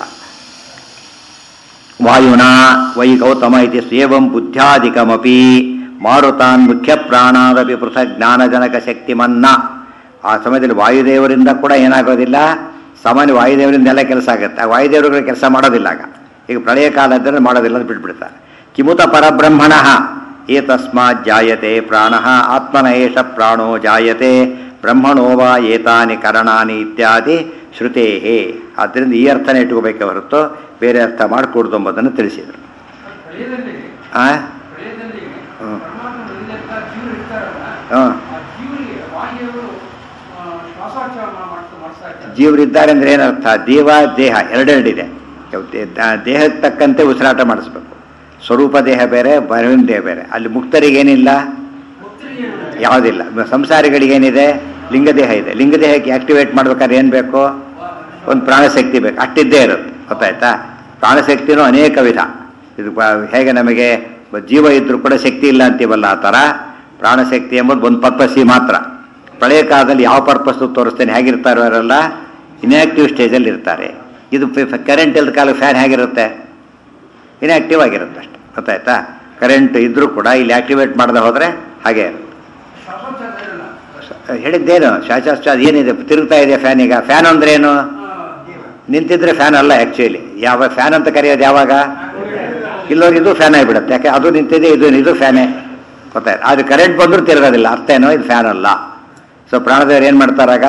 ವಾಯುನಾ ವೈ ಗೌತಮ ಇತಿ ಸೇವಂ ಬುದ್ಧ್ಯಾಧಿಕಮಪಿ ಮಾರುತಾನ್ ಮುಖ್ಯ ಪ್ರಾಣಾದಪಿ ಪೃಥಕ್ ಜ್ಞಾನಜನಕ ಶಕ್ತಿಮನ್ನ ಆ ಸಮಯದಲ್ಲಿ ವಾಯುದೇವರಿಂದ ಕೂಡ ಏನಾಗೋದಿಲ್ಲ ಸಾಮಾನ್ಯ ವಾಯುದೇವರಿಂದ ಎಲ್ಲ ಕೆಲಸ ಆಗುತ್ತೆ ಆ ವಾಯುದೇವರುಗಳ ಕೆಲಸ ಮಾಡೋದಿಲ್ಲ ಆಗ ಈಗ ಪ್ರಳಯ ಕಾಲ ಇದ್ದರೆ ಮಾಡೋದಿಲ್ಲ ಅಂತ ಬಿಟ್ಬಿಡ್ತಾರೆ ಕಿಮುತ ಪರಬ್ರಹ್ಮಣ ಏತಸ್ಮಾತ್ ಜಾಯತೆ ಪ್ರಾಣ ಆತ್ಮನ ಏಷ ಪ್ರಾಣೋ ಜಾಯತೆ ಬ್ರಹ್ಮಣೋ ವಾ ಏತಾನಿ ಕರಣಾನಿ ಇತ್ಯಾದಿ ಶ್ರುತೇ ಆದ್ದರಿಂದ ಈ ಅರ್ಥನೇ ಇಟ್ಕೋಬೇಕೆ ಹೊರತು ಬೇರೆ ಅರ್ಥ ಮಾಡಿಕೊಡ್ದು ಎಂಬುದನ್ನು ತಿಳಿಸಿದರು ಪ್ರಳಯದಲ್ಲಿ ಆ ಪ್ರಳಯದಲ್ಲಿ ಹ್ಮ್. ಪರಮಾತ್ಮನಲ್ಲಿದ್ದಂಥ ಜೀವರು ಇರ್ತಾರಲ್ಲ ಹಾಂ ಆ ಜೀವರಿಗೆ ವಾಯುದೇವರು ಆ, ಶ್ವಾಸೋಚ್ಚಾರ ಮಾಡ್ತಾ ಮಾಡಿಸ್ತಾ ಇರ್ತಾರೆ ಜೀವರಿದ್ದಾರೆ ಅಂದ್ರೆ ಏನರ್ಥ ದೇವ ದೇಹ ಎರಡೆರಡಿದೆ ದೇ- ದ- ದೇಹಕ್ಕೆ ತಕ್ಕಂತೆ ಉಸಿರಾಟ ಮಾಡಿಸ್ಬೇಕು ಸ್ವರೂಪ ದೇಹ ಬೇರೆ ಬರವಿನ ದೇಹ ಬೇರೆ ಅಲ್ಲಿ ಮುಕ್ತರಿಗೆ ಏನಿಲ್ಲ ಮುಕ್ತರಿಗೆ ಯಾವುದಿಲ್ಲ ಸಂಸಾರಿಗಳಿಗೇನಿದೆ ಲಿಂಗದೇಹ ಇದೆ ಲಿಂಗದೇಹಕ್ಕೆ ಆಕ್ಟಿವೇಟ್ ಮಾಡ್ಬೇಕಾದ್ರೆ ಏನು ಬೇಕು ಒಂದು ಪ್ರಾಣಶಕ್ತಿ ಬೇಕು ಅಷ್ಟಿದ್ದೇ ಇರುತ್ತೆ ಗೊತ್ತಾಯ್ತಾ ಪ್ರಾಣಶಕ್ತಿನೂ ಅನೇಕ ವಿಧ ಇದು ಬ- ಹೇಗೆ ನಮಗೆ ಜೀವ ಇದ್ರೂ ಕೂಡ ಶಕ್ತಿ ಇಲ್ಲ ಅಂತೀವಲ್ಲ ಆ ಥರ ಪ್ರಾಣಶಕ್ತಿ ಎಂಬುದು ಒಂದು ಪರ್ಪಸ್ಸಿ ಮಾತ್ರ ಪ್ರಳಯ ಕಾಲದಲ್ಲಿ ಯಾವ ಪರ್ಪಸ್ ತೋರಿಸ್ತೇನೆ ಹೇಗಿರ್ತಾರೆ ಅವರೆಲ್ಲ ಇನ್ಆಕ್ಟಿವ್ ಸ್ಟೇಜಲ್ಲಿ ಇರ್ತಾರೆ ಇದು ಕರೆಂಟ್ ಇಲ್ಲದ ಕಾಲ ಫ್ಯಾನ್ ಹೇಗಿರುತ್ತೆ ಇನ್ಆಕ್ಟಿವ್ ಆಗಿರುತ್ತೆ ಅಷ್ಟೆ ಗೊತ್ತಾಯ್ತಾ ಕರೆಂಟ್ ಇದ್ರೂ ಕೂಡ ಇಲ್ಲಿ ಆಕ್ಟಿವೇಟ್ ಮಾಡದೆ ಹೋದರೆ ಹಾಗೆ ಇರುತ್ತೆ ಶ್ವಾಸೋಚ್ಚಾರ ಇರಲ್ಲ ಸ- ಹೇಳಿದ್ದೇನು ಶಾಸ್ತ್ರ ಅದು ಏನಿದೆ ತಿರುಗ್ತಾ ಇದೆ ಫ್ಯಾನ್ ಈಗ ಫ್ಯಾನ್ ಅಂದ್ರೆ ಏನು ಆ, ನಿಂತಿದ್ರೆ ಫ್ಯಾನ್ ಅಲ್ಲ ಆ್ಯಕ್ಚುಲಿ ಯಾವ ಫ್ಯಾನ್ ಅಂತ ಕರೆಯೋದು ಯಾವಾಗ ಇಲ್ಲೋರು ಇದು ಫ್ಯಾನ್ ಆಗಿಬಿಡುತ್ತೆ ಯಾಕೆ ಅದು ನಿಂತಿದೆ ಇದು ಇದು ಫ್ಯಾನೇ ಗೊತ್ತಾಯ್ತು ಆದರೆ ಕರೆಂಟ್ ಬಂದರೂ ತಿರುಗೋದಿಲ್ಲ ಅರ್ಥ ಏನೋ ಇದು ಫ್ಯಾನ್ ಅಲ್ಲ ಸೊ ಪ್ರಾಣದೇವರು ಏನು ಮಾಡ್ತಾರಾಗ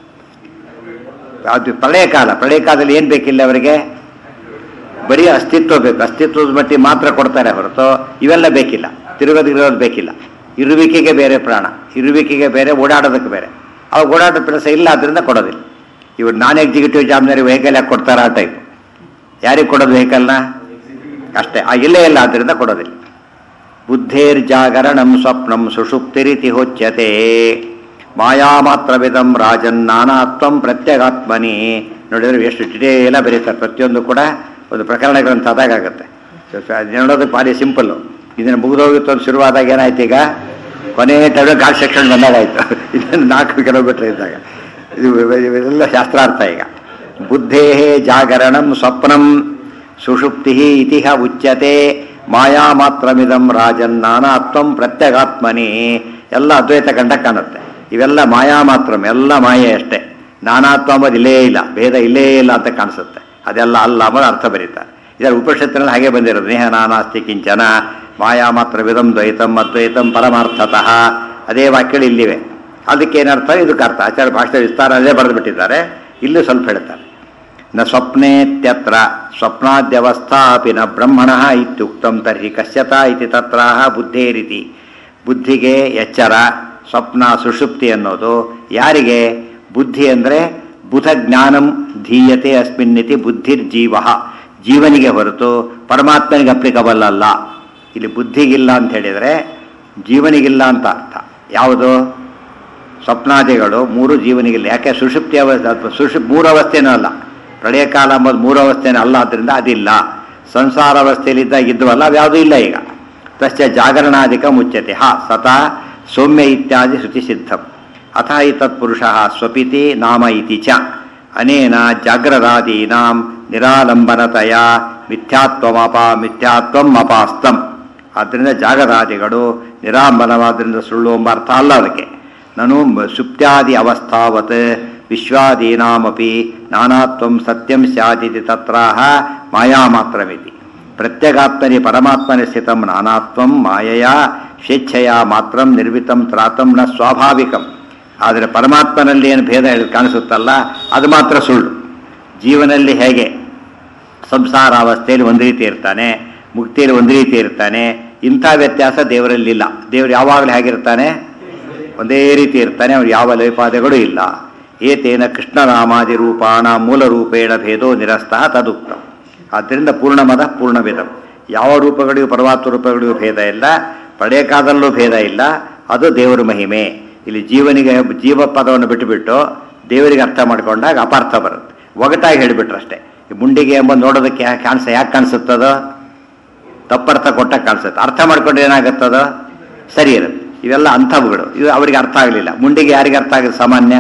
ಅದು ಪ್ರಳಯ ಕಾಲ ಪ್ರಳಯ ಕಾಲದಲ್ಲಿ ಏನು ಬೇಕಿಲ್ಲ ಅವರಿಗೆ ಬರೀ ಅಸ್ತಿತ್ವ ಬೇಕು ಅಸ್ತಿತ್ವದ ಮಟ್ಟಿಗೆ ಮಾತ್ರ ಕೊಡ್ತಾರೆ ಹೊರತು ಇವೆಲ್ಲ ಬೇಕಿಲ್ಲ ತಿರುಗೋದು ಇರೋದು ಬೇಕಿಲ್ಲ ಇರುವಿಕೆಗೆ ಬೇರೆ ಪ್ರಾಣ ಇರುವಿಕೆಗೆ ಬೇರೆ ಓಡಾಡೋದಕ್ಕೆ ಬೇರೆ ಅವಾಗ ಓಡಾಡೋ ಕೆಲಸ ಇಲ್ಲ ಅದರಿಂದ ಕೊಡೋದಿಲ್ಲ ಇವ್ರು ನಾನ್ ಎಕ್ಸಿಕ್ಯೂಟಿವ್ ಜಾಬ್ನರಿ ವೆಹಿಕಲ್ ಯಾಕೆ ಕೊಡ್ತಾರ ಆ ಟೈಪ್ ಯಾರಿಗೆ ಕೊಡೋದು ವೆಹಿಕಲ್ನ ಅಷ್ಟೇ ಆ ಇಲ್ಲೇ ಇಲ್ಲ ಆದ್ದರಿಂದ ಕೊಡೋದಿಲ್ಲ ಬುದ್ಧೇರ್ ಜಾಗರಣಂ ಸ್ವಪ್ನಂ ಸುಷುಪ್ತಿರಿತಿ ಹೋಚ್ಯತೆ ಮಾಯಾ ಮಾತ್ರವಿದಂ ರಾಜನ್ ನಾನಾತ್ವಂ ಪ್ರತ್ಯಗಾತ್ಮನಿ ನೋಡಿದ್ರೆ ಎಷ್ಟು ಡಿಟೇಲ ಬರೀತಾರೆ ಪ್ರತಿಯೊಂದು ಕೂಡ ಒಂದು ಪ್ರಕರಣ ಗ್ರಂಥ ಆದಾಗ ಆಗುತ್ತೆ ಸೊ, ಸೊ, ಅದು ನೋಡೋದಕ್ಕೆ ಭಾರಿ ಸಿಂಪಲ್ಲು ಇದನ್ನು ಮುಗಿದೋಗಿತ್ತು ಅಂತ ಶುರುವಾದಾಗ ಏನಾಯ್ತು ಈಗ ಕೊನೆ ಟೈಮ್ ಘಾಟ್ ಸೆಕ್ಷನ್ ಬಂದಾಗಾಯ್ತು ಇದನ್ನು ನಾಲ್ಕು ಕಿಲೋಮೀಟರ್ ಇದ್ದಾಗ ಇದು ಇವೆಲ್ಲ ಶಾಸ್ತ್ರಾರ್ಥ ಈಗ ಬುದ್ಧೇ ಜಾಗರಣಂ ಸ್ವಪ್ನಂ ಸುಷುಪ್ತಿ ಇತಿಹ ಉಚ್ಯತೆ ಮಾಯಾ ಮಾತ್ರಮಿದಂ ರಾಜನ್ ನಾನಾತ್ವಂ ಪ್ರತ್ಯಗಾತ್ಮನಿ ಎಲ್ಲ ಅದ್ವೈತ ಕಂಡ ಕಾಣುತ್ತೆ ಇವೆಲ್ಲ ಮಾಯಾ ಮಾತ್ರಂ ಎಲ್ಲ ಮಾಯೆ ಅಷ್ಟೇ ನಾನಾತ್ವ ಅಂಬೋದು ಇಲ್ಲೇ ಇಲ್ಲ ಭೇದ ಇಲ್ಲೇ ಇಲ್ಲ ಅಂತ ಕಾಣಿಸುತ್ತೆ ಅದೆಲ್ಲ ಅಲ್ಲ ಅಂಬೋದು ಅರ್ಥ ಬರೀತಾರೆ ಇದರ ಉಪನಿಷತ್ತಿನಲ್ಲಿ ಹಾಗೆ ಬಂದಿರೋದು ನೇಹ ನಾನಾಸ್ತಿ ಕಿಂಚನ ಮಾಯಾ ಮಾತ್ರ ವಿಧಂ ದ್ವೈತಂ ಅದ್ವೈತಂ ಪರಮಾರ್ಥತಃ ಅದೇ ವಾಕ್ಯಗಳು ಇಲ್ಲಿವೆ ಅದಕ್ಕೇನರ್ಥ ಇದಕ್ಕೆ ಅರ್ಥ ಆಚಾರ್ಯ ಭಾಷೆ ವಿಸ್ತಾರ ಅದೇ ಬರೆದು ಬಿಟ್ಟಿದ್ದಾರೆ ಇಲ್ಲೂ ಸ್ವಲ್ಪ ಹೇಳ್ತಾರೆ ನ ಸ್ವಪ್ನೇತ್ಯತ್ರ ಸ್ವಪ್ನಾದ್ಯವಸ್ಥಾ ಅಪಿ ನ ಬ್ರಹ್ಮಣ ಇತ್ಯುಕ್ತಂ ತರ್ಹಿ ಕಶ್ಯತ ಇತಿ ತತ್ರಾಹ ಬುದ್ಧೇರಿತಿ ಬುದ್ಧಿಗೆ ಎಚ್ಚರ ಸ್ವಪ್ನ ಸುಷುಪ್ತಿ ಅನ್ನೋದು ಯಾರಿಗೆ ಬುದ್ಧಿ ಅಂದರೆ ಬುಧ ಜ್ಞಾನಂ ಧೀಯತೆ ಅಸ್ಮಿನ್ನಿತಿ ಬುದ್ಧಿರ್ಜೀವ ಜೀವನಿಗೆ ಹೊರತು ಪರಮಾತ್ಮನಿಗೆ ಅಪ್ಲಿಕಬಲ್ ಅಲ್ಲ ಇಲ್ಲಿ ಬುದ್ಧಿಗಿಲ್ಲ ಅಂತ ಹೇಳಿದರೆ ಜೀವನಿಗಿಲ್ಲ ಅಂತ ಅರ್ಥ ಯಾವುದು ಸ್ವಪ್ನಾದಿಗಳು ಮೂರು ಜೀವನಿಗಿಲ್ಲ ಯಾಕೆ ಸುಷುಪ್ತಿ ಅವಸ್ಥೆ ಸುಷುಪ್ ಮೂರು ಅವಸ್ಥೆನೂ ಅಲ್ಲ ಪ್ರಳಯ ಕಾಲ ಅಂಬೋದು ಮೂರು ಅವಸ್ಥೆನೂ ಅಲ್ಲ ಆದ್ದರಿಂದ ಅದಿಲ್ಲ ಸಂಸಾರ ಅವಸ್ಥೆಯಲ್ಲಿದ್ದಾಗ ಇದ್ವಲ್ಲ ಅದ್ಯಾವುದೂ ಇಲ್ಲ ಈಗ ತಸ್ಯ ಜಾಗರಣಾಧಿಕ ಮುಚ್ಯತೆ ಹಾ ಸತಾ ಸೌಮ್ಯ ಇತ್ಯಾದಿ ಶ್ರುತಿಸಿದ್ಧಂ ಅಥ ಇತತ್ಪುರುಷ ಸ್ವಪಿತಿ ನಾಮ ಇತಿ ಚ ಅನೇನ ಜಾಗ್ರದಾದೀನಾಂ ನಿರಾಲಂಬನತೆಯ ಮಿಥ್ಯಾತ್ವಮಪ ಮಿಥ್ಯಾತ್ವಂ ಅಪಾಸ್ತಂ ಆದ್ದರಿಂದ ಜಾಗರಾದಿಗಳು ನಿರಾಂಬನವಾದ್ರಿಂದ ಸುಳ್ಳು ಎಂಬ ಅರ್ಥ ಅಲ್ಲ ಅದಕ್ಕೆ ನಾನು ಸುಪ್ತ್ಯಾದಿ ಅವಸ್ಥಾವತ್ ವಿಶ್ವಾದೀನಾಮಪಿ ನಾನಾತ್ವಂ ಸತ್ಯಂ ಸ್ಯಾದಿತಿ ತತ್ರಾಹ ಮಾಯಾ ಮಾತ್ರಮಿತಿ ಪ್ರತ್ಯಗಾತ್ಮನಿ ಪರಮಾತ್ಮನಿ ಸ್ಥಿತಂ ನಾನಾತ್ವಂ ಮಾಯೆಯ ಸ್ವೇಚ್ಛೆಯ ಮಾತ್ರಂ ನಿರ್ಮಿತಂ ತ್ರಾತಂ ನ ಸ್ವಾಭಾವಿಕಂ ಆದರೆ ಪರಮಾತ್ಮನಲ್ಲಿ ಏನು ಭೇದ ಹೇಳಿ ಕಾಣಿಸುತ್ತಲ್ಲ ಅದು ಮಾತ್ರ ಸುಳ್ಳು ಜೀವನಲ್ಲಿ ಹೇಗೆ ಸಂಸಾರಾವಸ್ಥೆಯಲ್ಲಿ ಒಂದು ರೀತಿ ಇರ್ತಾನೆ ಮುಕ್ತಿಯಲ್ಲಿ ಒಂದು ರೀತಿ ಇರ್ತಾನೆ ಇಂಥ ವ್ಯತ್ಯಾಸ ದೇವರಲ್ಲಿಲ್ಲ ದೇವರು ಯಾವಾಗಲೂ ಹೇಗಿರ್ತಾನೆ ಒಂದೇ ರೀತಿ ಇರ್ತಾನೆ ಅವ್ರು ಯಾವ ಲೈಪಾದೆಗಳು ಇಲ್ಲ ಏತೇನ ಕೃಷ್ಣರಾಮಾದಿ ರೂಪಾಣ ಮೂಲ ರೂಪೇಣ ಭೇದೋ ನಿರಸ್ತ ತದುಕ್ತ ಆದ್ದರಿಂದ ಪೂರ್ಣಮದ ಪೂರ್ಣವಿದಂ ಯಾವ ರೂಪಗಳಿಗೂ ಪರಮಾತ್ಮ ರೂಪಗಳಿಗೂ ಭೇದ ಇಲ್ಲ ಪಡೆಯಕಾದಲ್ಲೂ ಭೇದ ಇಲ್ಲ ಅದು ದೇವರ ಮಹಿಮೆ ಇಲ್ಲಿ ಜೀವನಿಗೆ ಜೀವ ಪದವನ್ನು ಬಿಟ್ಟುಬಿಟ್ಟು ದೇವರಿಗೆ ಅರ್ಥ ಮಾಡಿಕೊಂಡಾಗ ಅಪಾರ್ಥ ಬರುತ್ತೆ ಒಗಟಾಗಿ ಹೇಳಿಬಿಟ್ರಷ್ಟೇ ಈ ಮುಂಡಿಗೆ ಎಂಬ ನೋಡೋದಕ್ಕೆ ಯಾಕೆ ಕಾಣಿಸ ಯಾಕೆ ಕಾಣಿಸುತ್ತದೋ ತಪ್ಪರ್ಥ ಕೊಟ್ಟಾಗ ಕಾಣಿಸುತ್ತೆ ಅರ್ಥ ಮಾಡ್ಕೊಂಡ್ರೆ ಏನಾಗುತ್ತದೋ ಸರಿ ಇರುತ್ತೆ ಇವೆಲ್ಲ ಅಂಥವುಗಳು ಇವು ಅವರಿಗೆ ಅರ್ಥ ಆಗಲಿಲ್ಲ ಮುಂಡಿಗೆ ಯಾರಿಗೆ ಅರ್ಥ ಆಗುತ್ತೆ ಸಾಮಾನ್ಯ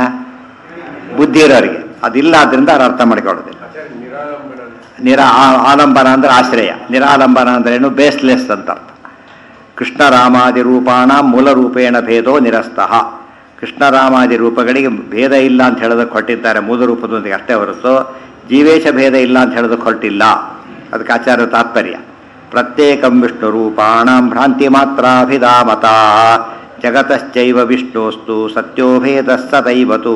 ಬುದ್ಧಿ ಇರೋರಿಗೆ ಅದಿಲ್ಲ ಆದ್ರಿಂದ ಅವ್ರು ಅರ್ಥ ಮಾಡ್ಕೊಳ್ಳೋದಿಲ್ಲ ಆಚಾರ್ಯ ನಿರಾಲಂಬನ ನಿರಾ ಆ- ಆಲಂಬನ ಅಂದ್ರೆ ಆಶ್ರಯ ನಿರಾಲಂಬನ ಅಂದ್ರೆ ಏನು ಬೇಸ್ಲೆಸ್ ಅಂತ ಅರ್ಥ ಕೃಷ್ಣರಾಮಾದಿ ರೂಪಾಣ ಮೂಲ ರೂಪೇಣ ಭೇದೋ ನಿರಸ್ತಃ ಕೃಷ್ಣರಾಮಾದಿ ರೂಪಗಳಿಗೆ ಭೇದ ಇಲ್ಲ ಅಂತ ಹೇಳೋದಕ್ಕೆ ಹೊರಟಿದ್ದಾರೆ ಮೂಲ ರೂಪದೊಂದಿಗೆ ಅಷ್ಟೇ ಹೊರತು ಜೀವೇಶ ಭೇದ ಇಲ್ಲ ಅಂತ ಹೇಳೋದಕ್ಕೆ ಹೊರಟಿಲ್ಲ ಅದಕ್ಕೆ ಆಚಾರ್ಯ ತಾತ್ಪರ್ಯ ಪ್ರತ್ಯೇಕಂ ವಿಷ್ಣು ರೂಪಾಣಂ ಭ್ರಾಂತಿ ಮಾತ್ರಾಭಿಧಾಮತ ಜಗತಶ್ಚೈವ ವಿಷ್ಣೋಸ್ತು ಸತ್ಯೋಭೇದ ಸತೈವತು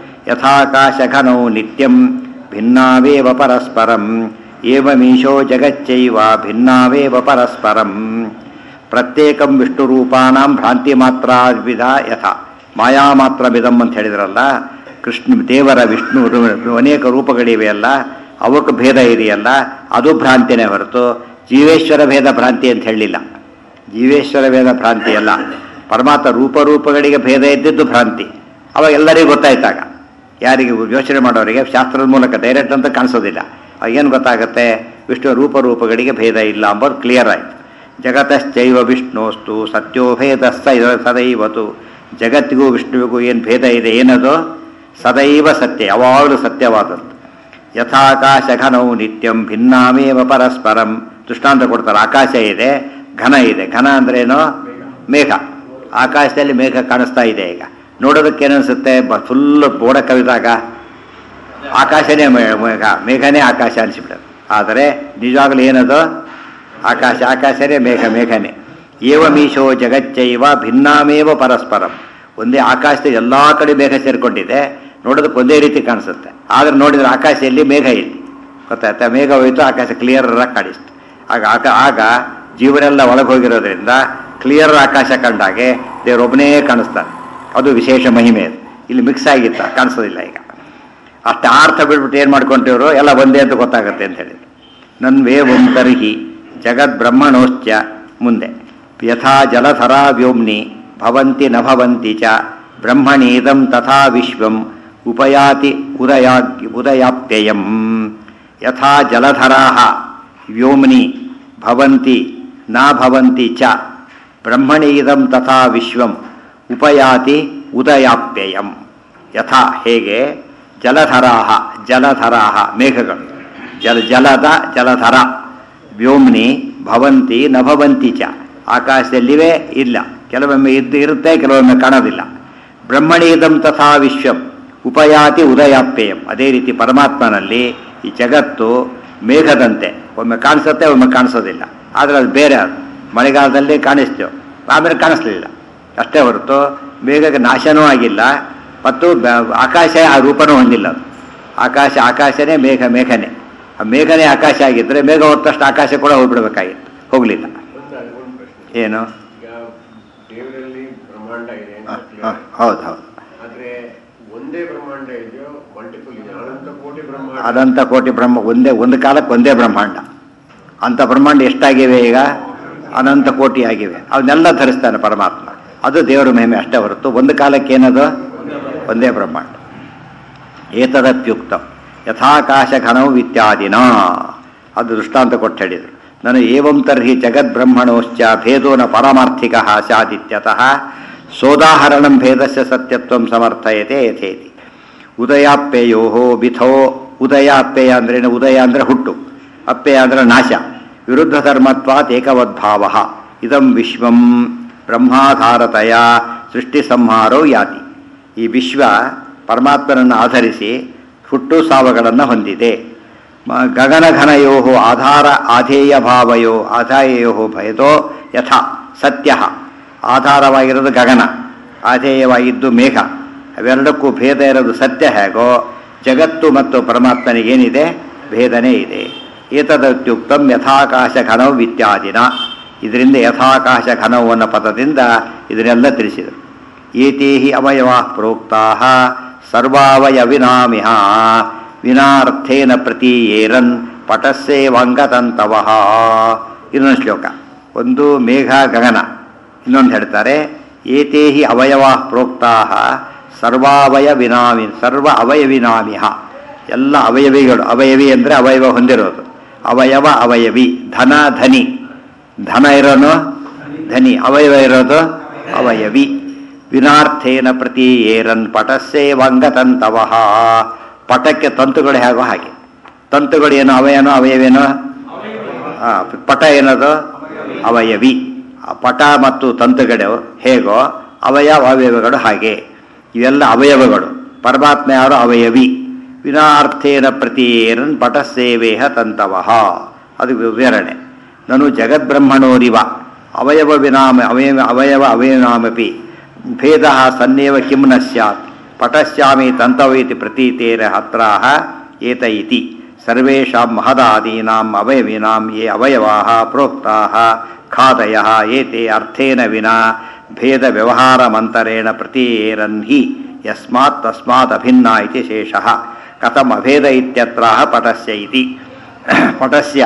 ಯಥಾಕಾಶಘನೌ ನಿತ್ಯಂ ಭಿನ್ನಾವೇವ ಪರಸ್ಪರಂ ಏವಮೀಶೋ ಜಗಚ್ಚೈವ ಭಿನ್ನಾವೇವ ಪರಸ್ಪರಂ ಪ್ರತ್ಯೇಕಂ ವಿಷ್ಣು ರೂಪಾಣಂ ಭ್ರಾಂತಿ ಮಾತ್ರ ವಿಧ ಯಥ ಮಾಯಾ ಮಾತ್ರ ವಿಧಂ ಅಂತ ಹೇಳಿದ್ರಲ್ಲ ಕೃಷ್ಣ ದೇವರ ವಿಷ್ಣು ರು- ಅನೇಕ ರೂಪಗಳಿವೆಯಲ್ಲ ಅವಕ್ಕೆ ಭೇದ ಇದೆಯಲ್ಲ ಅದು ಭ್ರಾಂತಿನೇ ಹೊರತು ಜೀವೇಶ್ವರ ಭೇದ ಭ್ರಾಂತಿ ಅಂತ ಹೇಳಲಿಲ್ಲ ಜೀವೇಶ್ವರ ಭೇದ ಭ್ರಾಂತಿ ಅಲ್ಲ ಪರಮಾತ್ಮ ರೂಪರೂಪಗಳಿಗೆ ಭೇದ ಇದ್ದಿದ್ದು ಭ್ರಾಂತಿ ಅವಾಗ ಎಲ್ಲರಿಗೂ ಗೊತ್ತಾಯ್ತಾಗ ಯಾರಿಗೆ ಯೋಚನೆ ಮಾಡೋರಿಗೆ ಶಾಸ್ತ್ರದ ಮೂಲಕ ಡೈರೆಕ್ಟ್ ಅಂತ ಕಾಣಿಸೋದಿಲ್ಲ ಏನು ಗೊತ್ತಾಗುತ್ತೆ ವಿಷ್ಣು ರೂಪರೂಪಗಳಿಗೆ ಭೇದ ಇಲ್ಲ ಅಂಬೋದು ಕ್ಲಿಯರ್ ಆಯ್ತು ಜಗತಶ್ಚೈವ ವಿಷ್ಣುಸ್ತು ಸತ್ಯೋಭೇದ ಸದೈವತು ಜಗತ್ತಿಗೂ ವಿಷ್ಣುವಿಗೂ ಏನು ಭೇದ ಇದೆ ಏನದು ಸದೈವ ಸತ್ಯ ಯಾವಾಗಲೂ ಸತ್ಯವಾದದ್ದು ಯಥಾಕಾಶ ಘನವು ನಿತ್ಯಂ ಭಿನ್ನಾಮೇವ ಪರಸ್ಪರಂ ದೃಷ್ಟಾಂತ ಕೊಡ್ತಾರೆ ಆಕಾಶ ಇದೆ ಘನ ಇದೆ ಘನ ಅಂದ್ರೇನು ಮೇಘ ಆಕಾಶದಲ್ಲಿ ಮೇಘ ಕಾಣಿಸ್ತಾ ಇದೆ ಈಗ ನೋಡೋದಕ್ಕೆ ಏನನ್ಸುತ್ತೆ ಫುಲ್ ಮೋಡ ಕವಿದಾಗ ಆಕಾಶನೇ ಮೇ- ಮೇಘ ಮೇಘನೇ ಆಕಾಶ ಅನಿಸ್ಬಿಡೋದು ಆದರೆ ನಿಜವಾಗ್ಲೂ ಏನದು ಆಕಾಶ ಆಕಾಶನೇ ಮೇಘ ಮೇಘನೇ ಏವಮೀಶೋ ಜಗಚ್ಚೈವ ಭಿನ್ನಾಮೇವ ಪರಸ್ಪರಂ ಒಂದೇ ಆಕಾಶದ ಎಲ್ಲ ಕಡೆ ಮೇಘ ಸೇರಿಕೊಂಡಿದೆ ನೋಡೋದಕ್ಕೆ ಒಂದೇ ರೀತಿ ಕಾಣಿಸುತ್ತೆ ಆದರೆ ನೋಡಿದ್ರೆ ಆಕಾಶ ಎಲ್ಲಿ ಮೇಘ ಇಲ್ಲಿ ಗೊತ್ತಾಯ್ತಾ ಮೇಘ ಹೋಯಿತು ಆಕಾಶ ಕ್ಲಿಯರ್ ಆಗಿ ಕಾಣಿಸ್ತು ಆಗ ಆಗ ಆಗ ಜೀವನೆಲ್ಲ ಒಳಗೆ ಹೋಗಿರೋದ್ರಿಂದ ಕ್ಲಿಯರ್ ಆಕಾಶ ಕಂಡಾಗೆ ದೇವರೊಬ್ಬನೇ ಕಾಣಿಸ್ತಾನೆ ಅದು ವಿಶೇಷ ಮಹಿಮೆ ಅದು ಇಲ್ಲಿ ಮಿಕ್ಸ್ ಆಗಿತ್ತ ಕಾಣಿಸೋದಿಲ್ಲ ಈಗ ಅಷ್ಟು ಅರ್ಥ ಬಿಟ್ಬಿಟ್ಟು ಏನು ಮಾಡ್ಕೊಂಡಿವ್ರು ಎಲ್ಲ ಒಂದೇ ಅಂತ ಗೊತ್ತಾಗುತ್ತೆ ಅಂತ ಹೇಳಿದ್ರು ನನ್ವೇವಂ ತರ್ಹಿ ಜಗದ್ಬ್ರಹ್ಮಣೋಶ್ಚ ಮುಂದೆ ಯಥಾ ಜಲಧರ ವ್ಯೋಮ್ನಿ ಭವಂತಿ ನ ಭವಂತಿ ಚ ಬ್ರಹ್ಮಣೀದಂ ತಥಾ ವಿಶ್ವಂ ಉಪಯಾತಿ ಉದಯಾ ಉದಯಾಪ್ಯಯಂ ಯಥಾ ಜಲಧರಾ ವ್ಯೋಮ್ನಿ ಭವಂತಿ ನ ಭವಂತಿ ಚ ಬ್ರಹ್ಮಣೀದಂ ತಥಾ ವಿಶ್ವಂ ಉಪಯಾತಿ ಉದಯಾಪ್ಯಯಂ ಯಥಾ ಹೇಗೆ ಜಲಧರಾಹ ಜಲಧರಾಹ ಮೇಘಗಳು ಜಲ ಜಲದ ಜಲಧರ ವ್ಯೋಮ್ನಿ ಭವಂತಿ ನ ಭವಂತಿ ಚ ಆಕಾಶದಲ್ಲಿವೆ ಇಲ್ಲ ಕೆಲವೊಮ್ಮೆ ಇದ್ದು ಇರುತ್ತೆ ಕೆಲವೊಮ್ಮೆ ಕಾಣೋದಿಲ್ಲ ಬ್ರಹ್ಮಣೀದಂ ತಥಾ ವಿಶ್ವಂ ಉಪಯಾತಿ ಉದಯಾಪ್ಯಯಂ ಅದೇ ರೀತಿ ಪರಮಾತ್ಮನಲ್ಲಿ ಈ ಜಗತ್ತು ಮೇಘದಂತೆ ಒಮ್ಮೆ ಕಾಣಿಸುತ್ತೆ ಒಮ್ಮೆ ಕಾಣಿಸೋದಿಲ್ಲ ಆದರೆ ಅದು ಬೇರೆ ಅದು ಮಳೆಗಾಲದಲ್ಲಿ ಕಾಣಿಸ್ತೇವೆ ಆಮೇಲೆ ಕಾಣಿಸ್ಲಿಲ್ಲ ಅಷ್ಟೇ ಹೊರತು ಮೇಘಕ್ಕೆ ನಾಶನೂ ಆಗಿಲ್ಲ ಮತ್ತು ಬ- ಆಕಾಶ ಆ ರೂಪನೂ ಹೊಂದಿಲ್ಲ ಅದು ಆಕಾಶ ಆಕಾಶನೇ ಮೇಘ ಮೇಘನೆ ಆ ಮೇಘನೇ ಆಕಾಶ ಆಗಿದ್ದರೆ ಮೇಘ ಹೋದ ತಕ್ಷಣ ಆಕಾಶ ಕೂಡ ಹೋಗ್ಬಿಡ್ಬೇಕಾಗಿತ್ತು ಹೋಗಲಿಲ್ಲ ಒಂದು ಒಂದು ಪ್ರಶ್ನೆ ಏನು ಈಗ ದೇವರಲ್ಲಿ ಬ್ರಹ್ಮಾಂಡ ಇದೆ ಅಂತ ಹ, clear ಹ, ಆಯ್ತು. ಹೌದು ಹೌದು ಆದ್ರೆ ಒಂದೇ ಬ್ರಹ್ಮಾಂಡ ಇದೆಯೋ ಮಲ್ಟಿಪಲ್ ಇದೆ ಅನಂತ ಕೋಟಿ ಬ್ರಹ್ಮಾಂಡ ಅನಂತ ಕೋಟಿ ಬ್ರಹ್ಮ ಒಂದೇ ಒಂದು ಕಾಲಕ್ಕೆ ಒಂದೇ ಬ್ರಹ್ಮಾಂಡ ಅಂಥ ಬ್ರಹ್ಮಾಂಡ ಎಷ್ಟಾಗಿವೆ ಈಗ ಅನಂತ ಕೋಟಿ ಆಗಿವೆ ಅವನ್ನೆಲ್ಲ ಧರಿಸ್ತಾನೆ ಪರಮಾತ್ಮ ಅದು ದೇವರ ಮಹಿಮೆ ಅಷ್ಟೇ ಹೊರತು ಒಂದು ಕಾಲಕ್ಕೆ ಏನದು ಒಂದೇ ಬ್ರಹ್ಮಾಂಡ ಏತದಪ್ಯುಕ್ತ ಯಥಾಕಾಶ ಘನವು ಇತ್ಯಾದಿನ ಅದು ದೃಷ್ಟಾಂತ ಕೊಟ್ಟು ಹೇಳಿದರು ನಾನು ಏವಂ ತರ್ಹಿ ಜಗದ್ಬ್ರಹ್ಮಣೋಶ್ಚ ಭೇದೋ ನ ಪಾರಮಾರ್ಥಿಕ ಸ್ಯಾದಿತ್ಯತಃ ಸೋದಾಹರಣಂ ಭೇದಸ್ಯ ಸತ್ಯತ್ವಂ ಸಮರ್ಥಯತೆ ಯಥೇತಿ ಉದಯಾಪ್ಯಯೋ ಬಿಥೋ ಉದಯಾಪ್ಯಯ ಅಂದ್ರೇನು ಉದಯ ಅಂದರೆ ಹುಟ್ಟು ಅಪ್ಯಯ ಅಂದರೆ ನಾಶ ವಿರುದ್ಧ ಧರ್ಮತ್ವಾತ್ ಏಕವದ್ಭಾವ ಇದಂ ವಿಶ್ವಂ ಬ್ರಹ್ಮಾಧಾರತಯ ಸೃಷ್ಟಿ ಸಂಹಾರೋ ಯಾತಿ ಈ ವಿಶ್ವ ಪರಮಾತ್ಮನನ್ನು ಆಧರಿಸಿ ಹುಟ್ಟು ಸಾವುಗಳನ್ನು ಹೊಂದಿದೆ ಮ- ಗಗನಘನಯೋ ಆಧಾರ ಆಧೇಯ ಭಾವಯೋ ಆಧಾಯಯೋ ಭಯದೋ ಯಥಾ ಸತ್ಯ ಆಧಾರವಾಗಿರೋದು ಗಗನ ಆಧೇಯವಾಗಿದ್ದು ಮೇಘ ಅವೆರಡಕ್ಕೂ ಭೇದ ಇರೋದು ಸತ್ಯ ಹೇಗೋ ಜಗತ್ತು ಮತ್ತು ಪರಮಾತ್ಮನಿಗೇನಿದೆ ಭೇದನೇ ಇದೆ ಏತದತ್ಯುಕ್ತಂ ಯಥಾಕಾಶ ಘನವು ಇತ್ಯಾದಿನ ಇದರಿಂದ ಯಥಾಕಾಶ ಘನವು ಅನ್ನೋ ಪದದಿಂದ ಇದನ್ನೆಲ್ಲ ತಿಳಿಸಿದರು ಏತೇ ಹಿ ಅವಯವ ಪ್ರೋಕ್ತಾ ಸರ್ವಾವಯವಿನಾಮಿಹ ವಿನಾರ್ಥೇನ ಪ್ರತೀಯೇರನ್ ಪಟಸ್ಸೇವಂಗತಂತವ ಇನ್ನೊಂದು ಶ್ಲೋಕ ಒಂದು ಮೇಘ ಗಗನ ಇನ್ನೊಂದು ಹೇಳ್ತಾರೆ ಏತೇ ಹಿ ಅವಯವ ಪ್ರೋಕ್ತಾ ಸರ್ವಾವಯವಿನಾಮಿ ಸರ್ವ ಅವಯವಿನಾಮಿಹ ಎಲ್ಲ ಅವಯವಿಗಳು ಅವಯವಿ ಅಂದರೆ ಅವಯವ ಹೊಂದಿರೋದು ಅವಯವ ಅವಯವಿ ಧನ ಧನಿ ಧನ ಇರೋನು ಧನಿ ಅವಯವ ಇರೋದು ಅವಯವಿ ವಿನಾರ್ಥೇನ ಪ್ರತಿ ಏರನ್ ಪಟಸ್ಸೇವಂಗತಂತವ ಪಟಕ್ಕೆ ತಂತುಗಳು ಹೇಗೋ ಹಾಗೆ ತಂತುಗಳು ಏನು ಅವಯನೋ ಅವಯವೇನೋ ಆ, ಪಟ ಏನದು ಅವಯವಿ ಆ ಪಟ ಮತ್ತು ತಂತುಗಳು ಹೇಗೋ ಅವಯವ ಅವಯವಗಳು ಹಾಗೆ ಇವೆಲ್ಲ ಅವಯವಗಳು ಪರಮಾತ್ಮ ಯಾರು ಅವಯವಿ ವಿನಾರ್ಥೇನ ಪ್ರತಿಯೇರನ್ ಪಟಸ್ಸೇವೇಹ ತಂತವಃ ಅದು ವಿವರಣೆ ನಾನು ಜಗದ್ಬ್ರಹ್ಮಣೋರಿವ ಅವಯವ ವಿನಾಮ ಅವಯವ ಅವಯವ ಅವಯನಾಮಪಿ ಭೇದ ಸನ್ನೇವ ಕಿಂ ನ ಸ್ಯಾತ್ ಪಟಸ್ಯಾಮಿ ತಂತವೈತಿ ಪ್ರತೀತೇರ ಹತ್ರಾಹ ಏತ ಇತಿ ಸರ್ವೇಷಾಂ ಮಹದಾದೀನಾಂ ಅವಯವಿನಾಂ ಯೇ ಅವಯವಾಃ ಪ್ರೋಕ್ತಾಃ ಖಾದಯಃ ಏತೆ ಅರ್ಥೇನ ವಿನಾ ಭೇದ ವ್ಯವಹಾರಮಂತರೇಣ ಪ್ರತೀಯೇರನ್ ಹಿ ಯಸ್ಮಾತ್ ತಸ್ಮಾತ್ ಅಭಿನ್ನ ಇತಿ ಶೇಷಃ ಕಥಂ ಅಭೇದ ಇತ್ಯತ್ರಾಹ ಪಟಸ್ಯ ಇತಿ ಪಟಸ್ಯ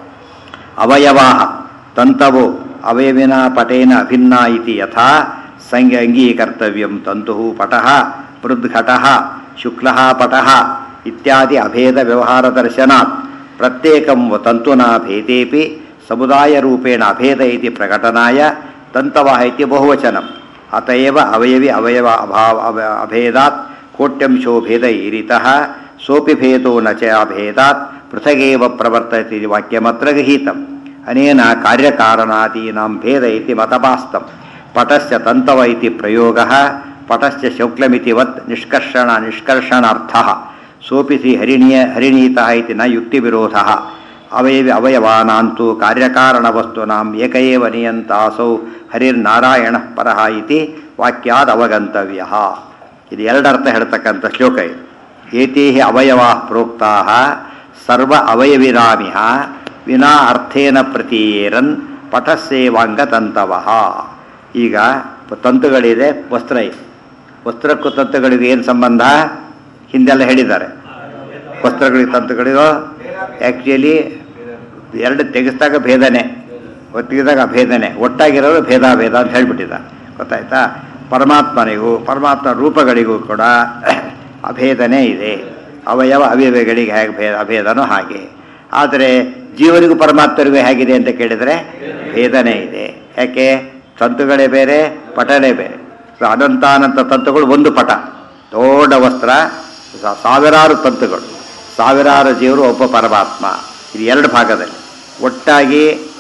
ಅವಯವಾ ತಂತವೋ ಅವಯವಿನ ಪಟೇನ ಅಭಿನ್ನ ಇತಿ ಯಥಾ ಸಂಗ ಅಂಗೀಕರ್ತವ್ಯಂ ತಂತು ಪಟಃ ಮೃದ್ಘಟಃ ಶುಕ್ಲಃ ಪಟಃ ಇತ್ಯಾದಿ ಅಭೇದ ವ್ಯವಹಾರ ದರ್ಶನಾತ್ ಪ್ರತ್ಯೇಕಂ ತಂತುನಾ ಭೇದೇಪಿ ಸಮುದಾಯ ರೂಪೇಣ ಅಭೇದ ಇತಿ ಪ್ರಕಟನಾಯ ತಂತವಃ ಇತಿ ಬಹುವಚನಂ ಅತಯವ ಅವಯವಿ ಅವಯವ ಅಭಾವ ಅವ- ಅಭೇದಾತ್ ಕೋಟ್ಯಂಶೋ ಭೇದ ಇರಿತಃ ಸೋಪಿ ಭೇದೋ ನ ಚ ಅಭೇದಾತ್ ಪೃಥಗೇವ ಪ್ರವರ್ತಯತಿ ಇತಿ ವಾಕ್ಯಮತ್ರ ಗೃಹೀತಂ ಅನೇನ ಕಾರ್ಯಕಾರಣಾದೀನಾಂ ಭೇದ ಇತಿ ಮತಪಾಸ್ತಂ ಪಟಸ್ಯ ತಂತವ ಇತಿ ಪ್ರಯೋಗಃ ಪಟಸ್ಯ ಶೌಕ್ಲಮಿತಿ ವತ್ ನಿಷ್ಕರ್ಷಣ ನಿಷ್ಕರ್ಷಣಾರ್ಥಃ ಸೋಪಿ ಸಿ ಹರಿಣೀಯ ಹರಿಣೀತಃ ಇತಿ ನ ಯುಕ್ತಿವಿರೋಧಃ ಅವಯವಿ ಅವಯವಾನಾಂತು ಕಾರ್ಯಕಾರಣವಸ್ತೂನಾಂ ಏಕ ಏವ ನಿಯಂತಾಸೌ ಹರಿರ್ನಾರಾಯಣಃ ಪರಃ ಇತಿ ವಾಕ್ಯಾದ್ ಅವಗಂತವ್ಯ ಇದು ಎರಡರ್ಥ ಹೇಳ್ತಕ್ಕಂಥ ಶ್ಲೋಕ ಇದು ಏತೇಹಿ ಅವಯವಾ ಪ್ರೋಕ್ತಾ ಸರ್ವ ಅವಯವಿರಾಮಿಹ ವಿನಾ ಅರ್ಥೇನ ಪ್ರತೀಯೇರನ್ ಪಟಸ್ಸೇವಾಂಗತಂತವ ಈಗ ತಂತುಗಳಿದೆ ವಸ್ತ್ರ ಇದೆ ವಸ್ತ್ರಕ್ಕೂ ತಂತುಗಳಿಗೂ ಏನು ಸಂಬಂಧ ಹಿಂದೆಲ್ಲ ಹೇಳಿದ್ದಾರೆ ವಸ್ತ್ರಗಳಿಗೆ ತಂತುಗಳಿಗೂ ಆ್ಯಕ್ಚುಲಿ ಎರಡು ತೆಗೆಸಿದಾಗ ಭೇದನೆ ತೆಗೆದಾಗ ಅಭೇದನೆ ಒಟ್ಟಾಗಿರೋದು ಭೇದ ಭೇದ ಅಂತ ಹೇಳ್ಬಿಟ್ಟಿದ್ದ ಗೊತ್ತಾಯ್ತಾ ಪರಮಾತ್ಮನಿಗೂ ಪರಮಾತ್ಮ ರೂಪಗಳಿಗೂ ಕೂಡ ಅಭೇದನೆ ಇದೆ ಅವಯವ ಅವಯವಗಳಿಗೆ ಹೇಗೆ ಭೇದ ಅಭೇದನೂ ಹಾಗೆ ಆದರೆ ಜೀವನಿಗೂ ಪರಮಾತ್ಮರಿಗೂ ಹೇಗಿದೆ ಅಂತ ಕೇಳಿದರೆ ಭೇದನೆ ಇದೆ ಯಾಕೆ ತಂತುಗಳೇ ಬೇರೆ ಪಟನೇ ಬೇರೆ ಸೊ ಅನಂತಾನಂತ ತಂತುಗಳು ಒಂದು ಪಟ ದೊಡ್ಡ ವಸ್ತ್ರ ಸಾ- ಸಾವಿರಾರು ತಂತುಗಳು ಸಾವಿರಾರು ಜೀವರು ಒಬ್ಬ ಪರಮಾತ್ಮ ಇದು ಎರಡು ಭಾಗದಲ್ಲಿ ಒಟ್ಟಾಗಿ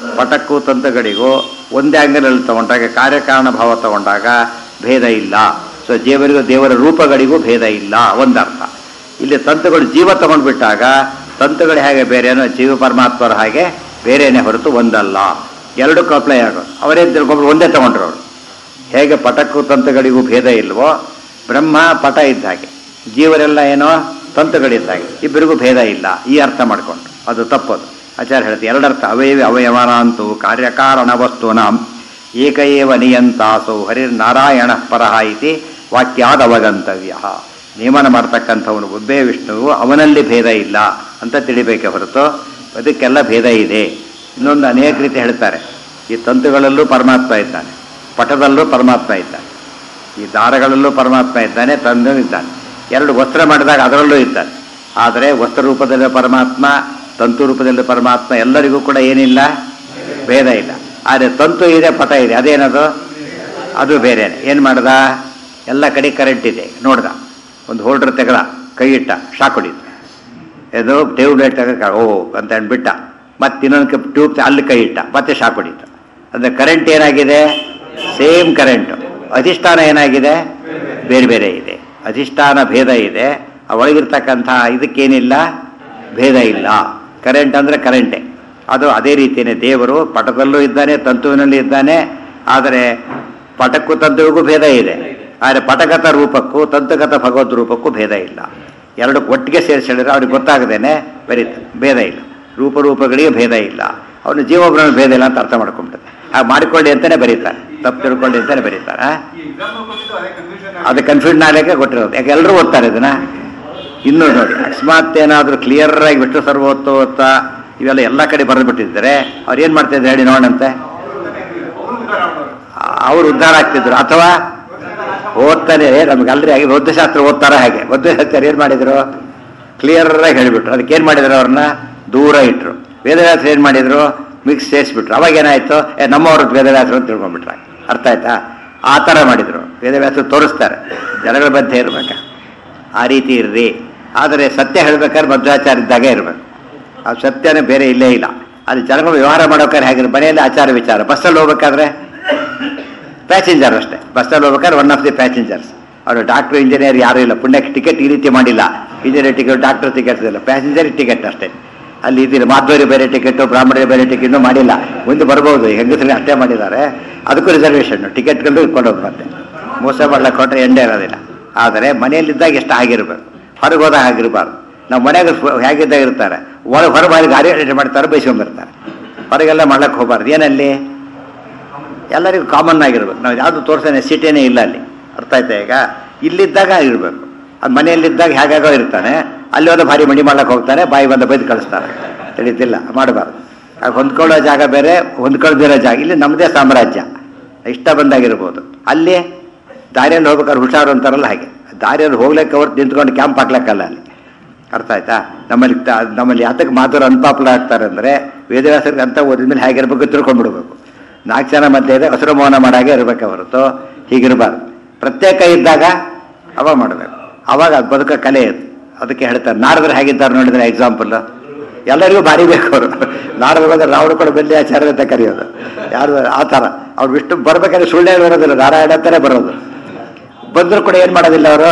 ಪಟಕ್ಕೂ ತಂತುಗಳಿಗೂ ಒಂದೇ ಅಂಗನಲ್ಲಿ ತಗೊಂಡಾಗ ಕಾರ್ಯಕಾರಣ ಭಾವ ತಗೊಂಡಾಗ ಭೇದ ಇಲ್ಲ ಸೊ ದೇವರಿಗೂ ದೇವರ ರೂಪಗಳಿಗೂ ಭೇದ ಇಲ್ಲ ಒಂದರ್ಥ ಇಲ್ಲಿ ತಂತುಗಳು ಜೀವ ತಗೊಂಡ್ಬಿಟ್ಟಾಗ ತಂತುಗಳು ಹೇಗೆ ಬೇರೆನೋ ಜೀವ ಪರಮಾತ್ಮರ ಹಾಗೆ ಬೇರೆನೇ ಹೊರತು ಒಂದಲ್ಲ ಎರಡಕ್ಕೂ ಅಪ್ಲೈ ಆಗೋದು ಅವರೇನು ತಿಳ್ಕೊಂಡ್ರು ಒಂದೇ ತಗೊಂಡ್ರು ಅವರು ಹೇಗೆ ಪಟಕ್ಕೂ ತಂತುಗಳಿಗೂ ಭೇದ ಇಲ್ವೋ ಬ್ರಹ್ಮ ಪಟ ಇದ್ದ ಹಾಗೆ ಜೀವರೆಲ್ಲ ಏನೋ ತಂತುಗಳಿದ್ದ ಹಾಗೆ ಇಬ್ಬರಿಗೂ ಭೇದ ಇಲ್ಲ ಈ ಅರ್ಥ ಮಾಡಿಕೊಂಡು ಅದು ತಪ್ಪದು ಆಚಾರ್ಯ ಹೇಳ್ತಾರೆ ಎರಡರ್ಥ ಅವಯವ ಅವಯವನಾಂತು ಕಾರ್ಯಕಾರಣ ವಸ್ತುನಾಂ ಏಕಏವ ನಿಯಂತಾಸೌ ಹರಿರ್ನಾರಾಯಣ ಪರಹ ಇತಿ ವಾಕ್ಯಾದ ಅವಗಂತವ್ಯ ನಿಯಮನ ಮಾಡ್ತಕ್ಕಂಥವನು ಒಬ್ಬೇ ವಿಷ್ಣುವು ಅವನಲ್ಲಿ ಭೇದ ಇಲ್ಲ ಅಂತ ತಿಳಿಬೇಕೆ ಹೊರತು ಅದಕ್ಕೆಲ್ಲ ಭೇದ ಇದೆ ಇನ್ನೊಂದು ಅನೇಕ ರೀತಿ ಹೇಳ್ತಾರೆ ಈ ತಂತುಗಳಲ್ಲೂ ಪರಮಾತ್ಮ ಇದ್ದಾನೆ ಪಟದಲ್ಲೂ ಪರಮಾತ್ಮ ಇದ್ದಾನೆ ಈ ದಾರಗಳಲ್ಲೂ ಪರಮಾತ್ಮ ಇದ್ದಾನೆ ತಂದು ಇದ್ದಾನೆ ಎರಡು ವಸ್ತ್ರ ಮಾಡಿದಾಗ ಅದರಲ್ಲೂ ಇದ್ದಾನೆ ಆದರೆ ವಸ್ತ್ರ ರೂಪದಲ್ಲಿ ಪರಮಾತ್ಮ ತಂತು ರೂಪದಲ್ಲಿ ಪರಮಾತ್ಮ ಎಲ್ಲರಿಗೂ ಕೂಡ ಏನಿಲ್ಲ ಭೇದ ಇಲ್ಲ ಆದರೆ ತಂತು ಇದೆ ಪಟ ಇದೆ ಅದೇನದು ಅದು ಬೇರೆನೆ ಏನು ಮಾಡ್ದ ಎಲ್ಲ ಕಡೆ ಕರೆಂಟ್ ಇದೆ ನೋಡ್ದ ಒಂದು ಹೋಲ್ಡರ್ ತೆಗೆದ ಕೈ ಇಟ್ಟ ಶಾಕ್ ಹೊಡೀತು ಇದು ಟ್ಯೂಬ್ ಲೈಟ್ ತೆಗೆದ ಓ ಅಂತ ಅಂದ್ಬಿಟ್ಟ ಮತ್ತೆ ಇನ್ನೊಂದು ಟ್ಯೂಬ್ ಅಲ್ಲಿ ಕೈ ಇಟ್ಟ ಮತ್ತೆ ಶಾಕ್ ಹೊಡೀತು ಅಂದರೆ ಕರೆಂಟ್ ಏನಾಗಿದೆ ಸೇಮ್ ಕರೆಂಟು ಅಧಿಷ್ಠಾನ ಏನಾಗಿದೆ ಬೇರೆ ಬೇರೆ ಇದೆ ಅಧಿಷ್ಠಾನ ಭೇದ ಇದೆ ಆ ಒಳಗಿರ್ತಕ್ಕಂಥ ಇದಕ್ಕೇನಿಲ್ಲ ಭೇದ ಇಲ್ಲ ಕರೆಂಟ್ ಅಂದರೆ ಕರೆಂಟೇ ಅದು ಅದೇ ರೀತಿಯೇ ದೇವರು ಪಟದಲ್ಲೂ ಇದ್ದಾನೆ ತಂತುವಿನಲ್ಲಿ ಇದ್ದಾನೆ ಆದರೆ ಪಟಕ್ಕೂ ತಂತುವಿಗೂ ಭೇದ ಇದೆ ಆದರೆ ಪಟಗತ ರೂಪಕ್ಕೂ ತಂತುಗತ ಭಗವದ್ ರೂಪಕ್ಕೂ ಭೇದ ಇಲ್ಲ ಎರಡು ಒಟ್ಟಿಗೆ ಸೇರಿಸಿ ಹೇಳಿದ್ರೆ ಅವ್ರಿಗೆ ಗೊತ್ತಾಗದೇನೆ ಬರೀತಾರೆ ಭೇದ ಇಲ್ಲ ರೂಪರೂಪಗಳಿಗೆ ಭೇದ ಇಲ್ಲ ಅವನು ಜೀವೊಬ್ಬರನ್ನು ಭೇದ ಇಲ್ಲ ಅಂತ ಅರ್ಥ ಮಾಡ್ಕೊಂಡ್ಬಿಡುತ್ತೆ ಹಾಗೆ ಮಾಡಿಕೊಳ್ಳಿ ಅಂತಲೇ ಬರೀತಾರೆ ತಪ್ಪು ತಿಳ್ಕೊಳ್ಳಿ ಅಂತಲೇ ಬರೀತಾರೆ ಆ? ಈ ಎಕ್ಸಾಮ್ ಕೊಟ್ಟಿದ್ದು ಅದೇ ಕನ್ಫ್ಯೂಷನ್ ಅದು ಕನ್ಫ್ಯೂಷನ್ ಆಗಲಿಕ್ಕೆ ಕೊಟ್ಟಿರೋದು ಯಾಕೆ ಎಲ್ಲರೂ ಓದ್ತಾರೆ ಇದನ್ನ ಇನ್ನೂ ನೋಡಿ ಅಕಸ್ಮಾತ್ ಏನಾದರೂ ಕ್ಲಿಯರ್ ಆಗಿ ಬಿಟ್ಟು ಸರ್ವೋತ್ತೋತ್ತ ಇವೆಲ್ಲ ಎಲ್ಲ ಕಡೆ ಬರೆದು ಬಿಟ್ಟಿದ್ದಾರೆ ಅವ್ರು ಏನು ಮಾಡ್ತಿದ್ರು ಹೇಳಿ ನೋಡಂತೆ ಅವರು ಉದ್ದಾರ ಮಾಡೋರು ಅವ್ರು ಉದ್ಧಾರ ಆಗ್ತಿದ್ರು ಅಥವಾ ಓದ್ತಾನೆ ನಮ್ಗೆ ಅಲ್ರಿ ಹಾಗೆ ಬೌದ್ಧಶಾಸ್ತ್ರ ಓದ್ತಾರ ಹಾಗೆ ಬೌದ್ಧಶಾಸ್ತ್ರ ಏನು ಮಾಡಿದ್ರು ಕ್ಲಿಯರ್ ಆಗಿ ಹೇಳಿಬಿಟ್ರು ಅದಕ್ಕೆ ಏನು ಮಾಡಿದ್ರು ಅವ್ರನ್ನ ದೂರ ಇಟ್ರು ವೇದವ್ಯಾಸರು ಏನು ಮಾಡಿದ್ರು ಮಿಕ್ಸ್ ಸೇರಿಸ್ಬಿಟ್ರು ಅವಾಗ ಏನಾಯ್ತು ಏ ನಮ್ಮವ್ರ ವೇದವ್ಯಾಸರು ಅಂತ ತಿಳ್ಕೊಂಡ್ಬಿಟ್ರ ಅರ್ಥ ಆಯ್ತಾ ಆ ಥರ ಮಾಡಿದ್ರು ವೇದವ್ಯಾಸರು ತೋರಿಸ್ತಾರೆ ಜನಗಳ ಮಧ್ಯೆ ಇರ್ಬೇಕಾ ಆ ರೀತಿ ಇರ್ರಿ ಆದರೆ ಸತ್ಯ ಹೇಳ್ಬೇಕಾದ್ರೆ ಮಧ್ವಾಚಾರ ಇದ್ದಾಗೆ ಇರಬೇಕು ಆ ಸತ್ಯನೇ ಬೇರೆ ಇಲ್ಲೇ ಇಲ್ಲ ಅಲ್ಲಿ ಜನಗಳು ವ್ಯವಹಾರ ಮಾಡೋಕ್ಕಾದ್ರೆ ಹೇಗಿರ್ ಮನೆಯಲ್ಲಿ ಆಚಾರ ವಿಚಾರ ಬಸ್ಸಲ್ಲಿ ಹೋಗ್ಬೇಕಾದ್ರೆ ಪ್ಯಾಸೆಂಜರ್ ಅಷ್ಟೇ ಬಸ್ಸಲ್ಲಿ ಹೋಗ್ಬೇಕಾದ್ರೆ ಒನ್ ಆಫ್ ದಿ ಪ್ಯಾಸೆಂಜರ್ಸ್ ಅವರು ಡಾಕ್ಟರ್ ಇಂಜಿನಿಯರ್ ಯಾರೂ ಇಲ್ಲ ಪುಣ್ಯಕ್ಕೆ ಟಿಕೆಟ್ ಈ ರೀತಿ ಮಾಡಿಲ್ಲ ಇಂಜಿನಿಯರ್ ಟಿಕೆಟ್ ಡಾಕ್ಟರ್ ಟಿಕೆಟ್ ಇಲ್ಲ ಪ್ಯಾಸೆಂಜರ್ ಟಿಕೆಟ್ ಅಷ್ಟೇ ಅಲ್ಲಿ ಇದಿಲ್ಲ ಮಾಧ್ವರಿ ಬೇರೆ ಟಿಕೆಟು ಬ್ರಾಹ್ಮಣರಿಗೆ ಬೇರೆ ಟಿಕೆಟ್ ಮಾಡಿಲ್ಲ ಮುಂದೆ ಬರ್ಬೋದು ಹೆಂಗಸರಿಗೆ ಅಷ್ಟೇ ಮಾಡಿದ್ದಾರೆ ಅದಕ್ಕೂ ರಿಸರ್ವೇಷನ್ ಟಿಕೆಟ್ಗಳು ಇಟ್ಕೊಂಡು ಹೋಗಿ ಮತ್ತೆ ಮೋಸ ಮಾಡ್ಲಿಕ್ಕೆ ಕೊಟ್ಟರೆ ಎಂಡೇ ಇರೋದಿಲ್ಲ ಆದರೆ ಮನೆಯಲ್ಲಿದ್ದಾಗ ಎಷ್ಟು ಆಗಿರ್ಬೇಕು ಹೊರಗೆ ಹೋದಾಗ ಆಗಿರಬಾರ್ದು ನಾವು ಮನೆಯಾಗ ಹೇಗಿದ್ದಾಗ ಇರ್ತಾರೆ ಒಳಗೆ ಹೊರ ಬಾರಿ ಗಾಡಿ ಅಡ್ಡ ಮಾಡ್ತಾರೆ ಬೈಸ್ಕೊಂಡ್ಬರ್ತಾರೆ ಹೊರಗೆಲ್ಲ ಮಾಡ್ಲಿಕ್ಕೆ ಹೋಗ್ಬಾರ್ದು ಏನಲ್ಲಿ ಎಲ್ಲರಿಗೂ ಕಾಮನ್ ಆಗಿರ್ಬೇಕು ನಾವು ಯಾವುದು ತೋರಿಸೋ ಸಿಟಿನೇ ಇಲ್ಲ ಅಲ್ಲಿ ಅರ್ಥ ಆಯ್ತಾ ಈಗ ಇಲ್ಲಿದ್ದಾಗ ಇರಬೇಕು ಅದು ಮನೆಯಲ್ಲಿದ್ದಾಗ ಹೇಗಾಗೋ ಇರ್ತಾನೆ ಅಲ್ಲಿ ಒಂದು ಭಾರಿ ಮಣಿ ಮಾಡ್ಲಿಕ್ಕೆ ಹೋಗ್ತಾನೆ ಬಾಯಿ ಬಂದ ಬೈದು ಕಳಿಸ್ತಾರೆ ತಿಳಿತಿಲ್ಲ ಮಾಡಬಾರ್ದು ಆಗ ಹೊಂದ್ಕೊಳ್ಳೋ ಜಾಗ ಬೇರೆ ಹೊಂದ್ಕೊಳ್ದಿರೋ ಜಾಗ ಇಲ್ಲಿ ನಮ್ಮದೇ ಸಾಮ್ರಾಜ್ಯ ಇಷ್ಟ ಬಂದಾಗಿರ್ಬೋದು ಅಲ್ಲಿ ದಾರಿಯಲ್ಲಿ ಹೋಗ್ಬೇಕಾದ್ರೆ ಹುಷಾರು ಅಂತಾರಲ್ಲ ಹಾಗೆ ದಾರಿಯಲ್ಲಿ ಹೋಗ್ಲಿಕ್ಕೆ ಹೊರತು ನಿಂತ್ಕೊಂಡು ಕ್ಯಾಂಪ್ ಹಾಕ್ಲಿಕ್ಕಲ್ಲ ಅಲ್ಲಿ ಅರ್ಥ ಆಯ್ತಾ ನಮ್ಮಲ್ಲಿ ತ- ನಮ್ಮಲ್ಲಿ ಯಾತಕ್ಕೆ ಮಾತುರು ಅನ್ಪಾಪುಲ ಆಗ್ತಾರೆ ಅಂದರೆ ವೇದವ್ಯಾಸರಿಗೆ ಅಂತ ಓದಿದ್ಮೇಲೆ ಹೇಗಿರ್ಬೇಕು ತಿಳ್ಕೊಂಡ್ಬಿಡ್ಬೇಕು ನಾಲ್ಕು ಜನ ಮಧ್ಯೆ ಇದೆ ಹಸಿರು ಮೌನ ಮಾಡಾಗೆ ಇರಬೇಕು ಹೊರತು ಹೀಗಿರಬಾರ್ದು ಪ್ರತ್ಯೇಕ ಇದ್ದಾಗ ಅವಾಗ ಮಾಡಬೇಕು ಅವಾಗ ಅದು ಬದುಕೋ ಕಲೆ ಅದು ಅದಕ್ಕೆ ಹೇಳ್ತಾರೆ ನಾರದರು ಹೇಗಿದ್ದಾರೆ ನೋಡಿದ್ರೆ ಎಕ್ಸಾಂಪಲ್ ಎಲ್ಲರಿಗೂ ಭಾರಿ ಬೇಕು ಅವರು ನಾರದರು ಬಂದ್ರೆ ರಾವಣ ಕೂಡ ಬೆಳ್ಳಿ ಆಚಾರ್ಯ ಅಂತ ಕರೆಯೋದು ಯಾರು ಆ ಥರ ಅವ್ರು ವಿಷ್ಣು ಬರ್ಬೇಕಾದ್ರೆ ಸುಳ್ಳು ಹೇಳಿ ಬರೋದಿಲ್ಲ ನಾರಾಯಣ ಅಂತಾನೆ ಬರೋದು ಬಂದರೂ ಕೂಡ ಏನು ಮಾಡೋದಿಲ್ಲ ಅವರು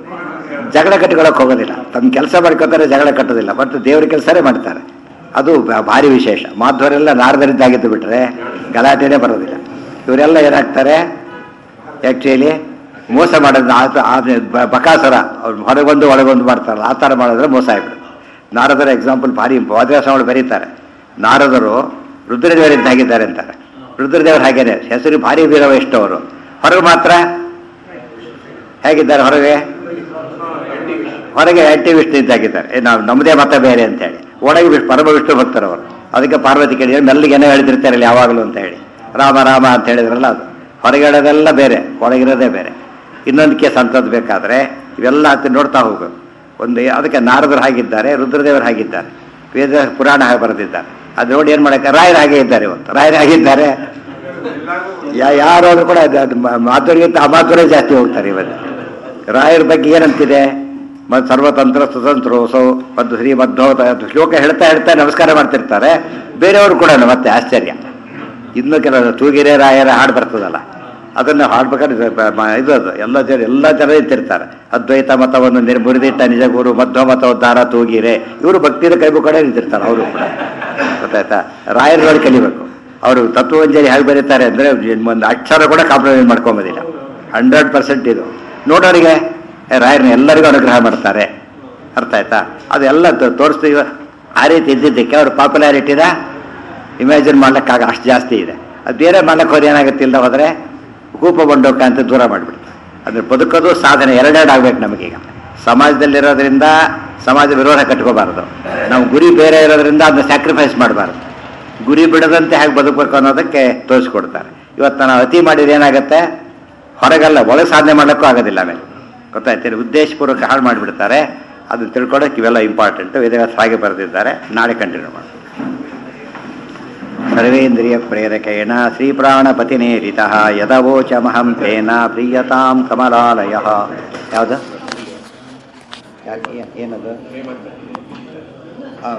ಜಗಳ ಕಟ್ಟಿಕೊಳ್ಳೋಕೆ ಹೋಗೋದಿಲ್ಲ ತಮ್ಮ ಕೆಲಸ ಮಾಡ್ಕೋತಾರೆ ಜಗಳ ಕಟ್ಟೋದಿಲ್ಲ ಮತ್ತು ದೇವ್ರ ಕೆಲಸನೇ ಮಾಡ್ತಾರೆ ಅದು ಬ- ಭಾರಿ ವಿಶೇಷ ಮಾಧ್ವರೆಲ್ಲ ನಾರದರಿದ್ದಾಗಿದ್ದು ಬಿಟ್ರೆ ಗಲಾಟೆನೇ ಬರೋದಿಲ್ಲ ಇವರೆಲ್ಲ ಏನಾಗ್ತಾರೆ ಆ್ಯಕ್ಚುಲಿ ಮೋಸ ಮಾಡೋದು ಆ ತ- ಆ ಬ- ಬಕಾಸುರ ಅವ್ರು ಹೊರಗೊಂದು ಒಳಗೊಂದು ಮಾಡ್ತಾರಲ್ಲ ಆ ಥರ ಮಾಡಿದ್ರೆ ಮೋಸ ಆಗ್ಬಿಡುತ್ತೆ ನಾರದರ ಎಕ್ಸಾಂಪಲ್ ಭಾರಿ ವಾದ್ಯಾಸಗಳು ಬರೀತಾರೆ ನಾರದರು ರುದ್ರದೇವರಿದ್ದಾಗಿದ್ದಾರೆ ಅಂತಾರೆ ರುದ್ರದೇವರು ಹಾಗೇನೆ ಹೆಸರು ಭಾರಿ ವೀರವ ಎಷ್ಟು ಅವರು ಹೊರಗೆ ಮಾತ್ರ ಹೇಗಿದ್ದಾರೆ ಹೊರಗೆ ಹೊರಗೆ ಆಂಟಿ ವಿಷ್ಣು ಇದ್ದಾಗಿದ್ದಾರೆ ಏ, ನಾವು ನಮ್ಮದೇ ಮತ ಬೇರೆ ಅಂತ ಹೇಳಿ ಒಳಗೆ ವಿಷ್ಣು ಪರಮ ವಿಷ್ಣು ಭಕ್ತರು ಅವರು ಅದಕ್ಕೆ ಪಾರ್ವತಿ ಕೇಳಿದ್ರೆ ಮೆಲ್ಲಿಗೆ ಏನೋ ಹೇಳ್ತಿರ್ತಾರಲ್ಲ ಯಾವಾಗಲೂ ಅಂತ ಹೇಳಿ ರಾಮ ರಾಮ ಅಂತ ಹೇಳಿದ್ರಲ್ಲ ಅದು ಹೊರಗೆ ಹೇಳೋದೆಲ್ಲ ಬೇರೆ ಒಳಗಿರೋದೇ ಬೇರೆ ಇನ್ನೊಂದು ಕೇಸ್ ಅಂಥದ್ದು ಬೇಕಾದ್ರೆ ಇವೆಲ್ಲ ಹತ್ತಿ ನೋಡ್ತಾ ಹೋಗ್ಬೇಕು ಒಂದು ಅದಕ್ಕೆ ನಾರದರು ಹಾಗಿದ್ದಾರೆ ರುದ್ರದೇವರು ಹಾಗಿದ್ದಾರೆ ವೇದ ಪುರಾಣ ಹಾಗೆ ಬರೆದಿದ್ದಾರೆ ಅದು ನೋಡಿ ಏನು ಮಾಡಕ್ಕೆ ರಾಯರು ಹಾಗೆ ಇದ್ದಾರೆ ಇವತ್ತು ರಾಯರು ಹಾಗಿದ್ದಾರೆ ಯಾ- ಯಾರು ಆದ್ರೂ ಕೂಡ ಅದು- ಅದು ಮಾ- ಮಾಧುರ್ಯಕ್ಕಿಂತ ಅಮಾಧುರ್ಯ ಜಾಸ್ತಿ ಹೋಗ್ತಾರೆ ಇವತ್ತು ರಾಯರ ಬಗ್ಗೆ ಏನಂತಿದೆ ಮತ್ತು ಸರ್ವತಂತ್ರ ಸ್ವತಂತ್ರೋಸೌ ಮತ್ತು ಶ್ರೀಮದ್ದೋ ಶ್ಲೋಕ ಹೇಳ್ತಾ ಹೇಳ್ತಾ ನಮಸ್ಕಾರ ಮಾಡ್ತಿರ್ತಾರೆ ಬೇರೆಯವರು ಕೂಡ ಮತ್ತೆ ಆಶ್ಚರ್ಯ ಇನ್ನು ಕೆಲವು ತೂಗಿರೆ ರಾಯರ ಹಾಡು ಬರ್ತದಲ್ಲ ಅದನ್ನು ಹಾಡ್ಬೇಕಾದ್ರೆ ಇದು ಬ- ಮ- ಇದು ಅದು ಎಲ್ಲ ಜನ ಎಲ್ಲ ಜನ ಇರ್ತಿರ್ತಾರೆ ಅದ್ವೈತ ಮತವನ್ನು ನಿರ್ ಮುರಿದಿಟ್ಟ ನಿಜ ಗುರು ಮಧ್ವ ಮತೋದ್ಧಾರ ತೂಗಿರೆ ಇವರು ಭಕ್ತಿಯ ಕೈ ಕಡೆ ನಿಂತಿರ್ತಾರೆ ಅವರು ಕೂಡ ಗೊತ್ತಾಯ್ತಾ ರಾಯರ ನೋಡಿ ಕಲಿಬೇಕು ಅವರು ತತ್ವವಂಜಲಿ ಹೇಗೆ ಬರೀತಾರೆ ಅಂದರೆ ಒಂದು ಅಕ್ಷರ ಕೂಡ ಕಾಂಪ್ರಮೈಸ್ ಮಾಡ್ಕೊಂಬೋದಿಲ್ಲ ಹಂಡ್ರೆಡ್ ಪರ್ಸೆಂಟ್ ಇದು ನೋಡೋರಿಗೆ ಏ, ರಾಯರನ್ನ ಎಲ್ಲರಿಗೂ ಅನುಗ್ರಹ ಮಾಡ್ತಾರೆ ಅರ್ಥ ಆಯ್ತಾ ಅದೆಲ್ಲ ತೋ- ತೋರಿಸ್ತೀವಿ ಆ ರೀತಿ ಇದ್ದಿದ್ದಕ್ಕೆ ಅವ್ರ ಪಾಪ್ಯುಲಾರಿಟಿನ ಇಮ್ಯಾಜಿನ್ ಮಾಡ್ಲಿಕ್ಕಾಗ ಅಷ್ಟು ಜಾಸ್ತಿ ಇದೆ ಅದು ಬೇರೆ ಮಾಡ್ಲಿಕ್ಕೆ ಹೋದ್ರೆ ಏನಾಗುತ್ತೆ ಇಲ್ಲದ ಹೋದರೆ ಕೂಪ ಬಂಡೋಕ ಅಂತ ದೂರ ಮಾಡಿಬಿಡ್ತಾರೆ ಅಂದ್ರೆ ಬದುಕೋದು ಸಾಧನೆ ಎರಡೆರಡು ಆಗ್ಬೇಕು ನಮಗೀಗ ಸಮಾಜದಲ್ಲಿರೋದ್ರಿಂದ ಸಮಾಜ ವಿರೋಧ ಕಟ್ಕೋಬಾರದು ನಾವು ಗುರಿ ಬೇರೆ ಇರೋದ್ರಿಂದ ಅದನ್ನ ಸ್ಯಾಕ್ರಿಫೈಸ್ ಮಾಡಬಾರ್ದು ಗುರಿ ಬಿಡದಂತೆ ಹೇಗೆ ಬದುಕಬೇಕು ಅನ್ನೋದಕ್ಕೆ ತೋರಿಸ್ಕೊಡ್ತಾರೆ ಇವತ್ತು ನಾವು ಅತಿ ಮಾಡಿದ್ರೆ ಏನಾಗುತ್ತೆ ಹೊರಗಲ್ಲ ಒಳಗೆ ಸಾಧನೆ ಮಾಡೋಕ್ಕೂ ಆಗೋದಿಲ್ಲ ಆಮೇಲೆ ಗೊತ್ತಾಯ್ತು ಉದ್ದೇಶಪೂರ್ವಕ ಹಾಳು ಮಾಡಿಬಿಡ್ತಾರೆ ಅದು ತಿಳ್ಕೊಳಕ್ಕೆ ಇವೆಲ್ಲ ಇಂಪಾರ್ಟೆಂಟ್ ವೇದವ್ಯಾಸ ಹಾಗೆ ಬರೆದಿದ್ದಾರೆ ನಾಳೆ ಕಂಟಿನ್ಯೂ ಮಾಡೋಣ ಸರ್ವೇಂದ್ರಿಯ ಪ್ರೇರಕೇಣ ಶ್ರೀಪ್ರಾಣಪತಿನೇರಿತ ಯದವೋಚಮಹಂ ತೇನ ಪ್ರೀಯತಾಂ ಕಮಲಾಲಯ ಯಾವುದು ಯಾಕೆ ಏನದು